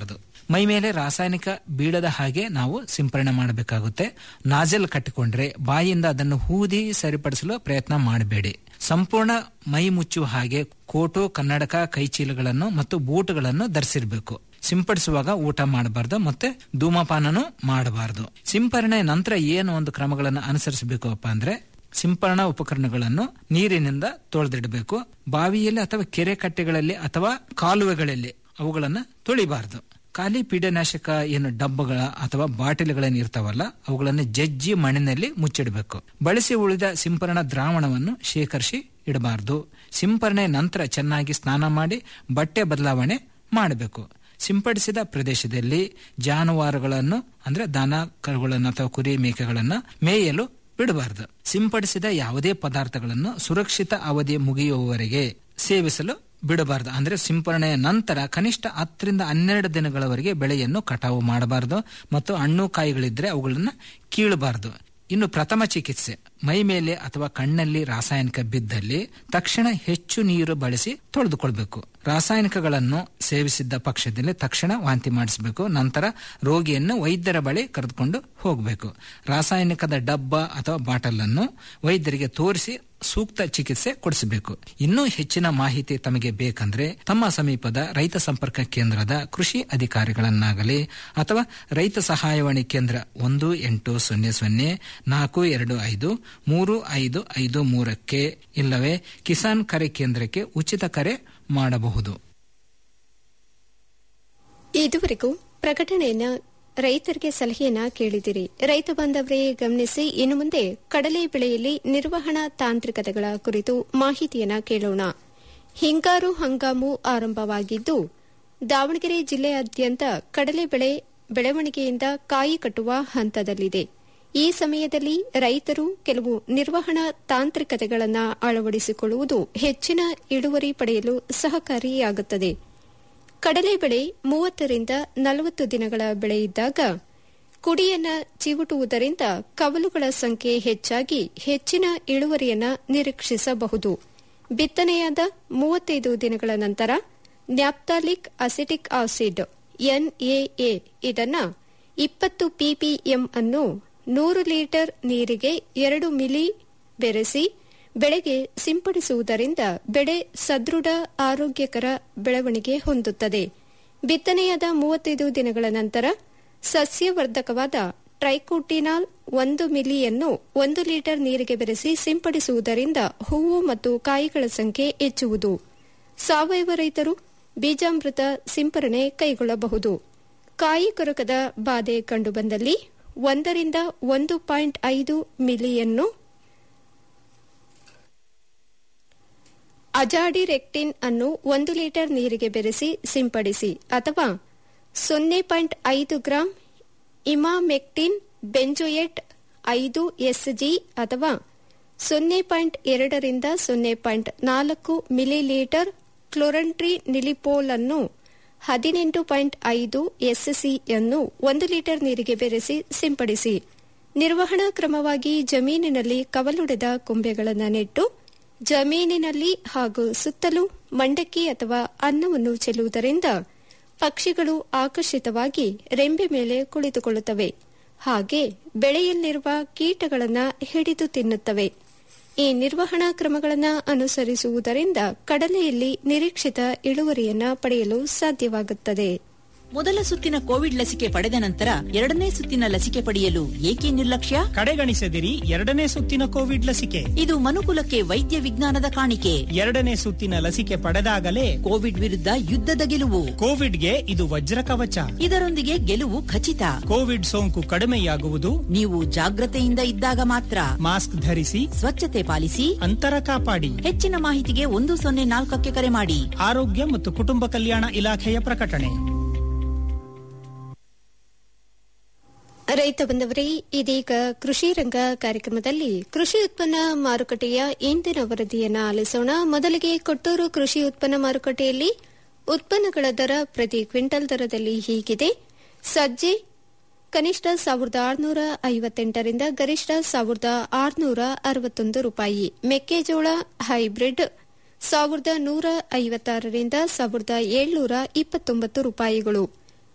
[SPEAKER 16] ಮೈ ಮೇಲೆ ರಾಸಾಯನಿಕ ಬೀಳದ ಹಾಗೆ ನಾವು ಸಿಂಪರಣೆ ಮಾಡಬೇಕಾಗುತ್ತೆ ನಾಜಲ್ ಕಟ್ಟಿಕೊಂಡ್ರೆ ಬಾಯಿಯಿಂದ ಅದನ್ನು ಹೂದಿ ಸರಿಪಡಿಸಲು ಪ್ರಯತ್ನ ಮಾಡಬೇಡಿ ಸಂಪೂರ್ಣ ಮೈ ಮುಚ್ಚುವ ಹಾಗೆ ಕೋಟು ಕನ್ನಡಕ ಕೈಚೀಲಗಳನ್ನು ಮತ್ತು ಬೂಟುಗಳನ್ನು ಧರಿಸಿರ್ಬೇಕು ಸಿಂಪಡಿಸುವಾಗ ಊಟ ಮಾಡಬಾರ್ದು ಮತ್ತೆ ಧೂಮಪಾನನು ಮಾಡಬಾರದು ಸಿಂಪರಣೆ ನಂತರ ಏನು ಒಂದು ಕ್ರಮಗಳನ್ನು ಅನುಸರಿಸಬೇಕು ಅಪ್ಪ ಅಂದ್ರೆ ಸಿಂಪರಣಾ ಉಪಕರಣಗಳನ್ನು ನೀರಿನಿಂದ ತೊಳೆದಿಡಬೇಕು ಬಾವಿಯಲ್ಲಿ ಅಥವಾ ಕೆರೆ ಕಟ್ಟೆಗಳಲ್ಲಿ ಅಥವಾ ಕಾಲುವೆಗಳಲ್ಲಿ ಅವುಗಳನ್ನು ತೊಳಿಬಾರದು ಖಾಲಿ ಪೀಡನಾಶಕ ಏನು ಡಬ್ಬಗಳ ಅಥವಾ ಬಾಟಲಿಗಳೇನು ಇರ್ತಾವಲ್ಲ ಅವುಗಳನ್ನು ಜಜ್ಜಿ ಮಣ್ಣಿನಲ್ಲಿ ಮುಚ್ಚಿಡಬೇಕು ಬಳಸಿ ಉಳಿದ ಸಿಂಪರಣಾ ದ್ರಾವಣವನ್ನು ಶೇಖರಿಸಿ ಇಡಬಾರದು ಸಿಂಪರಣೆ ನಂತರ ಚೆನ್ನಾಗಿ ಸ್ನಾನ ಮಾಡಿ ಬಟ್ಟೆ ಬದಲಾವಣೆ ಮಾಡಬೇಕು ಸಿಂಪಡಿಸಿದ ಪ್ರದೇಶದಲ್ಲಿ ಜಾನುವಾರುಗಳನ್ನು ಅಂದ್ರೆ ದನ ಕರುಗಳನ್ನು ಅಥವಾ ಕುರಿ ಮೇಕೆಗಳನ್ನು ಮೇಯಲು ಬಿಡಬಾರದು ಸಿಂಪಡಿಸಿದ ಯಾವುದೇ ಪದಾರ್ಥಗಳನ್ನು ಸುರಕ್ಷಿತ ಅವಧಿ ಮುಗಿಯುವವರೆಗೆ ಸೇವಿಸಲು ಬಿಡಬಾರದು ಅಂದ್ರೆ ಸಿಂಪರಣೆಯ ನಂತರ ಕನಿಷ್ಠ ಹತ್ತರಿಂದ ಹನ್ನೆರಡು ದಿನಗಳವರೆಗೆ ಬೆಳೆಯನ್ನು ಕಟಾವು ಮಾಡಬಾರದು ಮತ್ತು ಹಣ್ಣು ಕಾಯಿಗಳಿದ್ರೆ ಅವುಗಳನ್ನು ಕೀಳಬಾರದು ಇನ್ನು ಪ್ರಥಮ ಚಿಕಿತ್ಸೆ ಮೈ ಮೇಲೆ ಅಥವಾ ಕಣ್ಣಲ್ಲಿ ರಾಸಾಯನಿಕ ಬಿದ್ದಲ್ಲಿ ತಕ್ಷಣ ಹೆಚ್ಚು ನೀರು ಬಳಸಿ ತೊಳೆದುಕೊಳ್ಬೇಕು ರಾಸಾಯನಿಕಗಳನ್ನು ಸೇವಿಸಿದ್ದ ಪಕ್ಷದಲ್ಲಿ ತಕ್ಷಣ ವಾಂತಿ ಮಾಡಿಸಬೇಕು ನಂತರ ರೋಗಿಯನ್ನು ವೈದ್ಯರ ಬಳಿ ಕರೆದುಕೊಂಡು ಹೋಗಬೇಕು ರಾಸಾಯನಿಕದ ಡಬ್ಬ ಅಥವಾ ಬಾಟಲ್ ಅನ್ನು ವೈದ್ಯರಿಗೆ ತೋರಿಸಿ ಸೂಕ್ತ ಚಿಕಿತ್ಸೆ ಕೊಡಿಸಬೇಕು ಇನ್ನೂ ಹೆಚ್ಚಿನ ಮಾಹಿತಿ ತಮಗೆ ಬೇಕಂದ್ರೆ ತಮ್ಮ ಸಮೀಪದ ರೈತ ಸಂಪರ್ಕ ಕೇಂದ್ರದ ಕೃಷಿ ಅಧಿಕಾರಿಗಳನ್ನಾಗಲಿ ಅಥವಾ ರೈತ ಸಹಾಯವಾಣಿ ಕೇಂದ್ರ ಒಂದು ಎಂಟು ಸೊನ್ನೆ ಸೊನ್ನೆ ನಾಲ್ಕು ಎರಡು ಐದು ಮೂರು ಐದು ಐದು ಮೂರಕ್ಕೆ ಇಲ್ಲವೇ ಕಿಸಾನ್ ಕರೆ ಕೇಂದ್ರಕ್ಕೆ ಉಚಿತ ಕರೆ ಮಾಡಬಹುದು
[SPEAKER 12] ಇದುವರೆಗೂ ಪ್ರಕಟಣೆಯನ್ನ ರೈತರಿಗೆ ಸಲಹೆಯನ್ನ ಕೇಳಿದಿರಿ ರೈತ ಬಾಂಧವರೇ ಗಮನಿಸಿ ಇನ್ನು ಮುಂದೆ ಕಡಲೆ ಬೆಳೆಯಲ್ಲಿ ನಿರ್ವಹಣಾ ತಾಂತ್ರಿಕತೆಗಳ ಕುರಿತು ಮಾಹಿತಿಯನ್ನ ಕೇಳೋಣ ಹಿಂಗಾರು ಹಂಗಾಮು ಆರಂಭವಾಗಿದ್ದು ದಾವಣಗೆರೆ ಜಿಲ್ಲೆಯಾದ್ಯಂತ ಕಡಲೆ ಬೆಳೆ ಬೆಳವಣಿಗೆಯಿಂದ ಕಾಯಿ ಕಟ್ಟುವ ಹಂತದಲ್ಲಿದೆ ಈ ಸಮಯದಲ್ಲಿ ರೈತರು ಕೆಲವು ನಿರ್ವಹಣಾ ತಾಂತ್ರಿಕತೆಗಳನ್ನು ಅಳವಡಿಸಿಕೊಳ್ಳುವುದು ಹೆಚ್ಚಿನ ಇಳುವರಿ ಪಡೆಯಲು ಸಹಕಾರಿಯಾಗುತ್ತದೆ ಕಡಲೆ ಬೆಳೆ ಮೂವತ್ತರಿಂದ ನಲವತ್ತು ದಿನಗಳ ಬೆಳೆ ಇದ್ದಾಗ ಕುಡಿಯನ್ನ ಚಿವುಟುವುದರಿಂದ ಕವಲುಗಳ ಸಂಖ್ಯೆ ಹೆಚ್ಚಾಗಿ ಹೆಚ್ಚಿನ ಇಳುವರಿಯನ್ನ ನಿರೀಕ್ಷಿಸಬಹುದು ಬಿತ್ತನೆಯಾದ ಮೂವತ್ತೈದು ದಿನಗಳ ನಂತರ ನ್ಯಾಪ್ತಾಲಿಕ್ ಅಸಿಟಿಕ್ ಆಸಿಡ್ ಎನ್ಎಎ ಇದನ್ನ ಇಪ್ಪತ್ತು ಪಿಪಿಎಂ ಅನ್ನು ನೂರು ಲೀಟರ್ ನೀರಿಗೆ ಎರಡು ಮಿಲಿ ಬೆರೆಸಿ ಬೆಳೆಗೆ ಸಿಂಪಡಿಸುವುದರಿಂದ ಬೆಳೆ ಸದೃಢ ಆರೋಗ್ಯಕರ ಬೆಳವಣಿಗೆ ಹೊಂದುತ್ತದೆ ಬಿತ್ತನೆಯಾದ ಮೂವತ್ತೈದು ದಿನಗಳ ನಂತರ ಸಸ್ಯವರ್ಧಕವಾದ ಟ್ರೈಕೋಟಿನಾಲ್ ಒಂದು ಮಿಲಿಯನ್ನು ಒಂದು ಲೀಟರ್ ನೀರಿಗೆ ಬೆರೆಸಿ ಸಿಂಪಡಿಸುವುದರಿಂದ ಹೂವು ಮತ್ತು ಕಾಯಿಗಳ ಸಂಖ್ಯೆ ಹೆಚ್ಚುವುದು ಸಾವಯವ ರೈತರು ಬೀಜಾಮೃತ ಸಿಂಪರಣೆ ಕೈಗೊಳ್ಳಬಹುದು ಕಾಯಿ ಕೊರಕದ ಬಾಧೆ ಕಂಡುಬಂದಲ್ಲಿ ಒಂದರಿಂದ ಒಂದು ಪಾಯಿಂಟ್ ಐದು ಮಿಲಿಯನ್ನು ಅಜಾಡಿರೆಕ್ಟಿನ್ ಅನ್ನು ಒಂದು ಲೀಟರ್ ನೀರಿಗೆ ಬೆರೆಸಿ ಸಿಂಪಡಿಸಿ ಅಥವಾ ಸೊನ್ನೆ ಪಾಯಿಂಟ್ ಐದು ಗ್ರಾಂ ಇಮಾಮೆಕ್ಟಿನ್ ಬೆಂಜೋಯೆಟ್ ಐದು ಎಸ್ಜಿ ಅಥವಾ ಸೊನ್ನೆ ಪಾಯಿಂಟ್ ಎರಡರಿಂದ ಸೊನ್ನೆ ಪಾಯಿಂಟ್ ನಾಲ್ಕು ಮಿಲಿಲೀಟರ್ ಕ್ಲೋರಂಟ್ರಿ ನಿಲಿಪೋಲ್ ಅನ್ನು ಹದಿನೆಂಟು ಪಾಯಿಂಟ್ ಐದು ಎಸ್ಸಿ ಅನ್ನು ಒಂದು ಲೀಟರ್ ನೀರಿಗೆ ಬೆರೆಸಿ ಸಿಂಪಡಿಸಿ ನಿರ್ವಹಣಾ ಕ್ರಮವಾಗಿ ಜಮೀನಿನಲ್ಲಿ ಕವಲುಡೆದ ಕೊಂಬೆಗಳನ್ನು ನೆಟ್ಟು ಜಮೀನಿನಲ್ಲಿ ಹಾಗೂ ಸುತ್ತಲೂ ಮಂಡಕ್ಕಿ ಅಥವಾ ಅನ್ನವನ್ನು ಚೆಲ್ಲುವುದರಿಂದ ಪಕ್ಷಿಗಳು ಆಕರ್ಷಿತವಾಗಿ ರೆಂಬೆ ಮೇಲೆ ಕುಳಿತುಕೊಳ್ಳುತ್ತವೆ ಹಾಗೆ ಬೆಳೆಯಲ್ಲಿರುವ ಕೀಟಗಳನ್ನು ಹಿಡಿದು ತಿನ್ನುತ್ತವೆ ಈ ನಿರ್ವಹಣಾ ಕ್ರಮಗಳನ್ನು ಅನುಸರಿಸುವುದರಿಂದ ಕಡಲೆಯಲ್ಲಿ ನಿರೀಕ್ಷಿತ ಇಳುವರಿಯನ್ನ ಪಡೆಯಲು ಸಾಧ್ಯವಾಗುತ್ತದೆ
[SPEAKER 13] ಮೊದಲ ಸುತ್ತಿನ ಕೋವಿಡ್ ಲಸಿಕೆ ಪಡೆದ ನಂತರ ಎರಡನೇ ಸುತ್ತಿನ ಲಸಿಕೆ ಪಡೆಯಲು ಏಕೆ ನಿರ್ಲಕ್ಷ್ಯ
[SPEAKER 2] ಕಡೆಗಣಿಸದಿರಿ ಎರಡನೇ ಸುತ್ತಿನ ಕೋವಿಡ್ ಲಸಿಕೆ
[SPEAKER 13] ಇದು ಮನುಕುಲಕ್ಕೆ ವೈದ್ಯ ವಿಜ್ಞಾನದ ಕಾಣಿಕೆ
[SPEAKER 2] ಎರಡನೇ ಸುತ್ತಿನ ಲಸಿಕೆ ಪಡೆದಾಗಲೇ
[SPEAKER 13] ಕೋವಿಡ್ ವಿರುದ್ಧ ಯುದ್ಧದ ಗೆಲುವು
[SPEAKER 2] ಕೋವಿಡ್ಗೆ ಇದು ವಜ್ರ ಕವಚ
[SPEAKER 13] ಇದರೊಂದಿಗೆ ಗೆಲುವು ಖಚಿತ
[SPEAKER 2] ಕೋವಿಡ್ ಸೋಂಕು ಕಡಿಮೆಯಾಗುವುದು
[SPEAKER 13] ನೀವು ಜಾಗ್ರತೆಯಿಂದ ಇದ್ದಾಗ ಮಾತ್ರ
[SPEAKER 2] ಮಾಸ್ಕ್ ಧರಿಸಿ
[SPEAKER 13] ಸ್ವಚ್ಛತೆ ಪಾಲಿಸಿ
[SPEAKER 2] ಅಂತರ ಕಾಪಾಡಿ
[SPEAKER 13] ಹೆಚ್ಚಿನ ಮಾಹಿತಿಗೆ ಒಂದು ಸೊನ್ನೆ ನಾಲ್ಕಕ್ಕೆ ಕರೆ ಮಾಡಿ
[SPEAKER 2] ಆರೋಗ್ಯ ಮತ್ತು ಕುಟುಂಬ ಕಲ್ಯಾಣ ಇಲಾಖೆಯ ಪ್ರಕಟಣೆ
[SPEAKER 12] ರೈತ ಬಂದವರೇ ಇದೀಗ ಕೃಷಿ ರಂಗ ಕಾರ್ಯಕ್ರಮದಲ್ಲಿ ಕೃಷಿ ಉತ್ಪನ್ನ ಮಾರುಕಟ್ಟೆಯ ಇಂದಿನ ವರದಿಯನ್ನು ಆಲಿಸೋಣ ಮೊದಲಿಗೆ ಕೊಟ್ಟೂರು ಕೃಷಿ ಉತ್ಪನ್ನ ಮಾರುಕಟ್ಟೆಯಲ್ಲಿ ಉತ್ಪನ್ನಗಳ ದರ ಪ್ರತಿ ಕ್ವಿಂಟಲ್ ದರದಲ್ಲಿ ಹೀಗಿದೆ ಸಜ್ಜೆ ಕನಿಷ್ಠ ಸಾವಿರದ ಆರುನೂರ ಐವತ್ತೆಂಟರಿಂದ ಗರಿಷ್ಠ ಸಾವಿರದ ಆರುನೂರ ಅರವತ್ತೊಂದು ರೂಪಾಯಿ ಮೆಕ್ಕೆಜೋಳ ಹೈಬ್ರಿಡ್ ಸಾವಿರದ ನೂರ ಐವತ್ತಾರರಿಂದ ಸಾವಿರದ ಏಳ್ನೂರ ಇಪ್ಪತ್ತೊಂಬತ್ತು ರೂಪಾಯಿಗಳು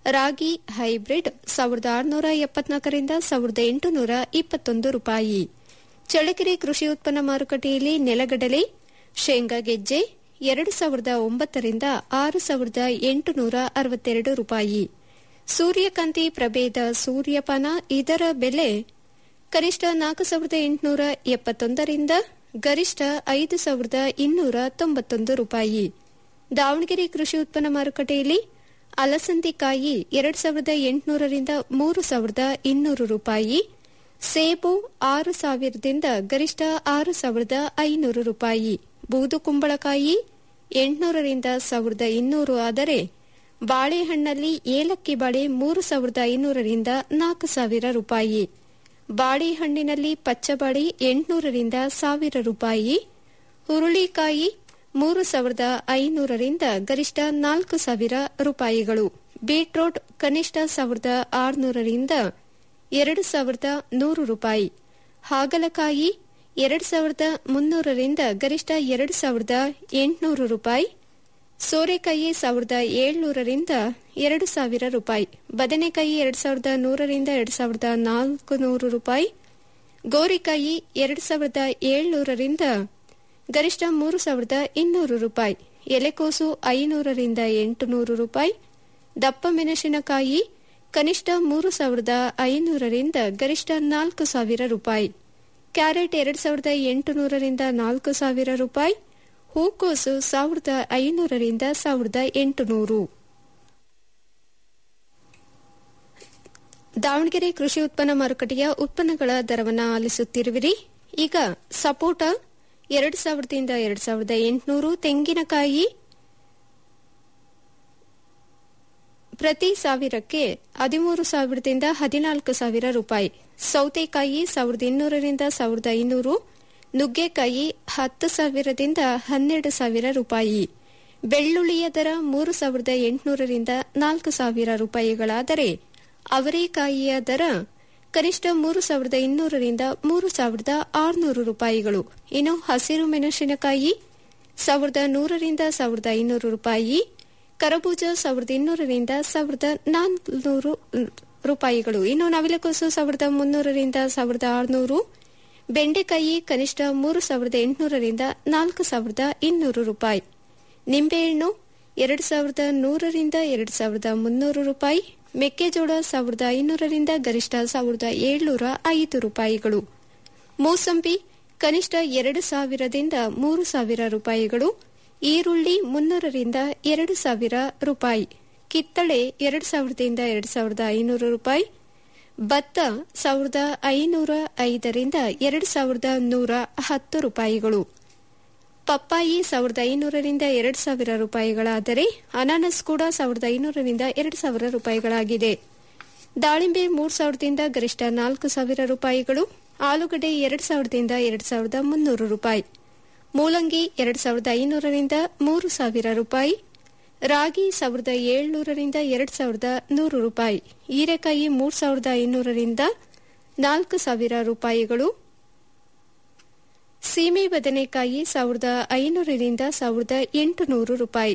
[SPEAKER 12] ರಾಗಿ ಹೈಬ್ರಿಡ್ ಸಾವಿರದ ಆರುನೂರ ಎಪ್ಪತ್ನಾಲ್ಕರಿಂದ ಸಾವಿರದ ಎಂಟುನೂರ ಇಪ್ಪತ್ತೊಂದು ರೂಪಾಯಿ ಚಳ್ಳಕೆರೆ ಕೃಷಿ ಉತ್ಪನ್ನ ಮಾರುಕಟ್ಟೆಯಲ್ಲಿ ನೆಲಗಡಲೆ ಶೇಂಗಾ ಗೆಜ್ಜೆ ಎರಡು ಸಾವಿರದ ಒಂಬತ್ತರಿಂದ ಆರು ಸಾವಿರದ ಎಂಟುನೂರ ಅರವತ್ತೆರಡು ರೂಪಾಯಿ ಸೂರ್ಯಕಾಂತಿ ಪ್ರಭೇದ ಸೂರ್ಯಪಾನ ಇದರ ಬೆಲೆ ಕನಿಷ್ಠ ನಾಲ್ಕು ಸಾವಿರದ ಎಂಟುನೂರ ಎಪ್ಪತ್ತೊಂದರಿಂದ ಗರಿಷ್ಠ ಐದು ಸಾವಿರದ ಇನ್ನೂರ ತೊಂಬತ್ತೊಂದು ರೂಪಾಯಿ ದಾವಣಗೆರೆ ಕೃಷಿ ಉತ್ಪನ್ನ ಮಾರುಕಟ್ಟೆಯಲ್ಲಿ ಅಲಸಂದಿಕಾಯಿ ಎರಡು ಸಾವಿರದ ಎಂಟುನೂರರಿಂದ ಮೂರು ಸಾವಿರದ ಇನ್ನೂರು ರೂಪಾಯಿ ಸೇಬು ಆರು ಸಾವಿರದಿಂದ ಗರಿಷ್ಠ ಆರು ಸಾವಿರದ ಐನೂರು ರೂಪಾಯಿ ಬೂದು ಕುಂಬಳಕಾಯಿ ಎಂಟುನೂರರಿಂದ ಸಾವಿರದ ಇನ್ನೂರು ಆದರೆ ಬಾಳೆಹಣ್ಣಲ್ಲಿ ಏಲಕ್ಕಿ ಬಾಳೆ ಮೂರು ಸಾವಿರದ ಐನೂರರಿಂದ ನಾಲ್ಕು ಸಾವಿರ ರೂಪಾಯಿ ಬಾಳೆಹಣ್ಣಿನಲ್ಲಿ ಪಚ್ಚಬಾಳೆ ಎಂಟುನೂರರಿಂದ ಸಾವಿರ ರೂಪಾಯಿ ಹುರುಳಿಕಾಯಿ ಮೂರು ಸಾವಿರದ ಐನೂರರಿಂದ ಗರಿಷ್ಠ ನಾಲ್ಕು ಸಾವಿರ ರೂಪಾಯಿಗಳು ಬೀಟ್ರೋಟ್ ಕನಿಷ್ಠ ಸಾವಿರದ ಆರುನೂರರಿಂದ ಎರಡು ಸಾವಿರದ ನೂರು ರೂಪಾಯಿ ಹಾಗಲಕಾಯಿ ಎರಡು ಸಾವಿರದ ಮುನ್ನೂರರಿಂದ ಗರಿಷ್ಠ ಎರಡು ಸಾವಿರದ ಎಂಟುನೂರು ರೂಪಾಯಿ ಸೋರೆಕಾಯಿ ಸಾವಿರದ ಏಳ್ನೂರರಿಂದ ಎರಡು ಸಾವಿರ ರೂಪಾಯಿ ಬದನೆಕಾಯಿ ಎರಡು ಸಾವಿರದ ನೂರರಿಂದ ಎರಡು ಸಾವಿರದ ನಾಲ್ಕು ನೂರು ರೂಪಾಯಿ ಗೋರಿಕಾಯಿ ಎರಡು ಸಾವಿರದ ಏಳ್ನೂರರಿಂದ ಗರಿಷ್ಠ ಮೂರು ಸಾವಿರದ ಇನ್ನೂರು ರೂಪಾಯಿ ಎಲೆಕೋಸು ಐನೂರರಿಂದ ಎಂಟುನೂರು ರೂಪಾಯಿ ದಪ್ಪ ಮೆಣಸಿನಕಾಯಿ ಕನಿಷ್ಠ ಮೂರು ಸಾವಿರದ ಐನೂರರಿಂದ ಗರಿಷ್ಠ ನಾಲ್ಕು ಸಾವಿರ ರೂಪಾಯಿ ಕ್ಯಾರೆಟ್ ಎರಡು ಸಾವಿರದ ಎಂಟುನೂರರಿಂದ ನಾಲ್ಕು ಸಾವಿರ ರೂಪಾಯಿ ಹೂಕೋಸು ಸಾವಿರದ ಐನೂರರಿಂದ ಸಾವಿರದ ಎಂಟುನೂರು ದಾವಣಗೆರೆ ಕೃಷಿ ಉತ್ಪನ್ನ ಮಾರುಕಟ್ಟೆಯ ಉತ್ಪನ್ನಗಳ ದರವನ್ನು ಆಲಿಸುತ್ತಿರುವಿರಿ ಈಗ ಸಪೋಟ ಎರಡು ಸಾವಿರದಿಂದ ಎರಡು ಸಾವಿರದ ಎಂಟುನೂರು ತೆಂಗಿನಕಾಯಿ ಪ್ರತಿ ಸಾವಿರಕ್ಕೆ ಹದಿಮೂರು ಸಾವಿರದಿಂದ ಹದಿನಾಲ್ಕು ಸಾವಿರ ರೂಪಾಯಿ ಸೌತೆಕಾಯಿ ಸಾವಿರದ ಇನ್ನೂರರಿಂದ ಸಾವಿರದ ಐನೂರು ನುಗ್ಗೆಕಾಯಿ ಹತ್ತು ಸಾವಿರದಿಂದ ಹನ್ನೆರಡು ಸಾವಿರ ರೂಪಾಯಿ ಬೆಳ್ಳುಳ್ಳಿಯ ದರ ಮೂರು ಸಾವಿರದ ಎಂಟುನೂರರಿಂದ ನಾಲ್ಕು ಸಾವಿರ ರೂಪಾಯಿಗಳಾದರೆ ಅವರೆಕಾಯಿಯ ದರ ಕನಿಷ್ಠ ಮೂರು ಸಾವಿರದ ಇನ್ನೂರರಿಂದ ಮೂರು ಸಾವಿರದ ಆರುನೂರು ರೂಪಾಯಿಗಳು ಇನ್ನು ಹಸಿರು ಮೆಣಸಿನಕಾಯಿ ಸಾವಿರದ ನೂರರಿಂದ ಸಾವಿರದ ಐನೂರು ರೂಪಾಯಿ ಕರಬೂಜ ಸಾವಿರದ ಇನ್ನೂರರಿಂದ ಸಾವಿರದ ನಾನ್ನೂರು ರೂಪಾಯಿಗಳು ಇನ್ನು ನವಿಲಕೋಸು ಸಾವಿರದ ಮುನ್ನೂರರಿಂದ ಸಾವಿರದ ಆರುನೂರು ಬೆಂಡೆಕಾಯಿ ಕನಿಷ್ಠ ಮೂರು ಸಾವಿರದ ಎಂಟುನೂರರಿಂದ ನಾಲ್ಕು ಸಾವಿರದ ಇನ್ನೂರು ರೂಪಾಯಿ ನಿಂಬೆಹಣ್ಣು ಎರಡು ಸಾವಿರದ ನೂರರಿಂದ ಎರಡು ಸಾವಿರದ ಮುನ್ನೂರು ರೂಪಾಯಿ ಮೆಕ್ಕೆಜೋಳ ಸಾವಿರದ ಐನೂರರಿಂದ ಗರಿಷ್ಠ ಸಾವಿರದ ಏಳ್ನೂರ ಐದು ರೂಪಾಯಿಗಳು ಮೂಸಂಬಿ ಕನಿಷ್ಠ ಎರಡು ಸಾವಿರದಿಂದ ಮೂರು ಸಾವಿರ ರೂಪಾಯಿಗಳು ಈರುಳ್ಳಿ ಮುನ್ನೂರರಿಂದ ಎರಡು ಸಾವಿರ ರೂಪಾಯಿ ಕಿತ್ತಳೆ ಎರಡು ಸಾವಿರದಿಂದ ಎರಡು ಸಾವಿರದ ಐನೂರು ರೂಪಾಯಿ ಭತ್ತ ಸಾವಿರದ ಐನೂರ ಐದರಿಂದ ಎರಡು ಸಾವಿರದ ನೂರ ಹತ್ತು ರೂಪಾಯಿಗಳು ಪಪ್ಪಾಯಿ ಸಾವಿರದ ಐನೂರರಿಂದ ಎರಡು ಸಾವಿರ ರೂಪಾಯಿಗಳಾದರೆ ಅನಾನಸ್ ಕೂಡ ಸಾವಿರದ ಐನೂರರಿಂದ ಎರಡು ಸಾವಿರ ರೂಪಾಯಿಗಳಾಗಿದೆ ದಾಳಿಂಬೆ ಮೂರು ಸಾವಿರದಿಂದ ಗರಿಷ್ಠ ನಾಲ್ಕು ಸಾವಿರ ರೂಪಾಯಿಗಳು ಆಲೂಗಡ್ಡೆ ಎರಡು ಸಾವಿರದಿಂದ ಎರಡು ಸಾವಿರದ ಮುನ್ನೂರು ರೂಪಾಯಿ ಮೂಲಂಗಿ ಎರಡು ಸಾವಿರದ ಐನೂರರಿಂದ ಮೂರು ಸಾವಿರ ರೂಪಾಯಿ ರಾಗಿ ಸಾವಿರದ ಏಳ್ನೂರರಿಂದ ಎರಡು ಸಾವಿರದ ನೂರು ರೂಪಾಯಿ ಹೀರೆಕಾಯಿ ಮೂರು ಸಾವಿರದ ಐನೂರರಿಂದ ನಾಲ್ಕು ಸಾವಿರ ರೂಪಾಯಿಗಳು ಸೀಮೆ ಬದನೆಕಾಯಿ ಸಾವಿರದ ಐನೂರರಿಂದ ಸಾವಿರದ ಎಂಟುನೂರು ರೂಪಾಯಿ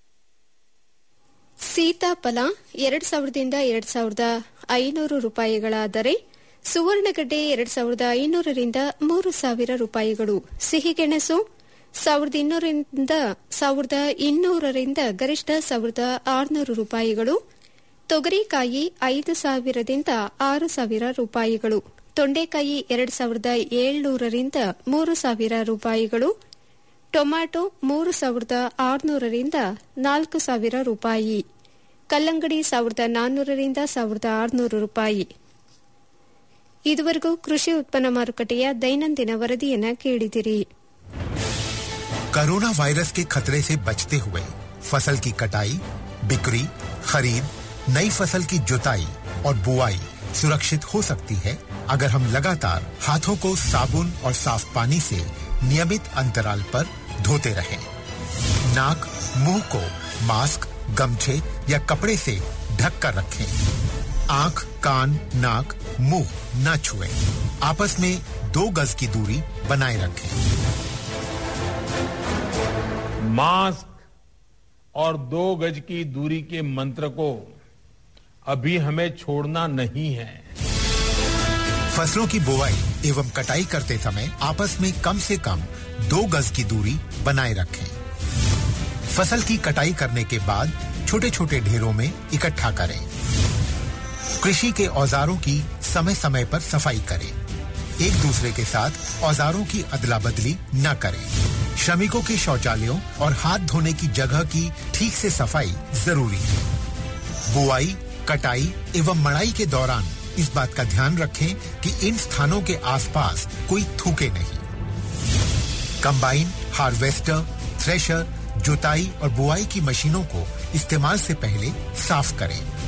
[SPEAKER 12] ಸೀತಾಫಲ ಎರಡು ಸಾವಿರದಿಂದ ಎರಡು ಸಾವಿರದ ಐನೂರು ರೂಪಾಯಿಗಳಾದರೆ ಸುವರ್ಣಗಡ್ಡೆ ಎರಡು ಸಾವಿರದ ಐನೂರರಿಂದ ಮೂರು ಸಾವಿರ ರೂಪಾಯಿಗಳು ಸಿಹಿಗೆಣಸು ಸಾವಿರದ ಇನ್ನೂರರಿಂದ ಸಾವಿರದ ಇನ್ನೂರರಿಂದ ಗರಿಷ್ಠ ಸಾವಿರದ ಆರುನೂರು ರೂಪಾಯಿಗಳು ತೊಗರಿಕಾಯಿ ಐದು ಸಾವಿರದಿಂದ ಆರು ಸಾವಿರ ರೂಪಾಯಿಗಳು ತೊಂಡೆಕಾಯಿ ಎರಡು ಸಾವಿರದ ಏಳ್ನೂರರಿಂದ ಮೂರು ಸಾವಿರ ರೂಪಾಯಿಗಳು ಟೊಮ್ಯಾಟೊ ಮೂರು ಸಾವಿರದ ಆರುನೂರರಿಂದ ನಾಲ್ಕು ಸಾವಿರ ರೂಪಾಯಿ ಕಲ್ಲಂಗಡಿ ಸಾವಿರದ ನಾನ್ನೂರರಿಂದ ಸಾವಿರದ ಆರುನೂರು ರೂಪಾಯಿ ಇದುವರೆಗೂ ಕೃಷಿ ಉತ್ಪನ್ನ ಮಾರುಕಟ್ಟೆಯ ದೈನಂದಿನ ವರದಿಯನ್ನ ಕೇಳಿದಿರಿ
[SPEAKER 19] कोरोना वायरस के खतरे से बचते हुए फसल की कटाई बिक्री खरीद नई फसल की जुताई और बुआई सुरक्षित हो सकती है अगर हम लगातार हाथों को साबुन और साफ पानी से नियमित अंतराल पर धोते रहें। नाक मुंह को मास्क गमछे या कपड़े से ढक कर रखें आंख कान नाक मुंह न छुएं। आपस में दो गज की दूरी बनाए रखें
[SPEAKER 20] मास्क और दो गज की दूरी के मंत्र को अभी हमें छोड़ना नहीं है
[SPEAKER 19] फसलों की बुवाई एवं कटाई करते समय आपस में कम से कम दो गज की दूरी बनाए रखें फसल की कटाई करने के बाद छोटे छोटे ढेरों में इकट्ठा करें कृषि के औजारों की समय समय पर सफाई करें एक दूसरे के साथ औजारों की अदला बदली न करें श्रमिकों के शौचालयों और हाथ धोने की जगह की ठीक से सफाई जरूरी है बुआई कटाई एवं मड़ाई के दौरान इस बात का ध्यान रखें कि इन स्थानों के आसपास कोई थूके नहीं कंबाइन हार्वेस्टर थ्रेशर जुताई और बुआई की मशीनों को इस्तेमाल से पहले साफ करें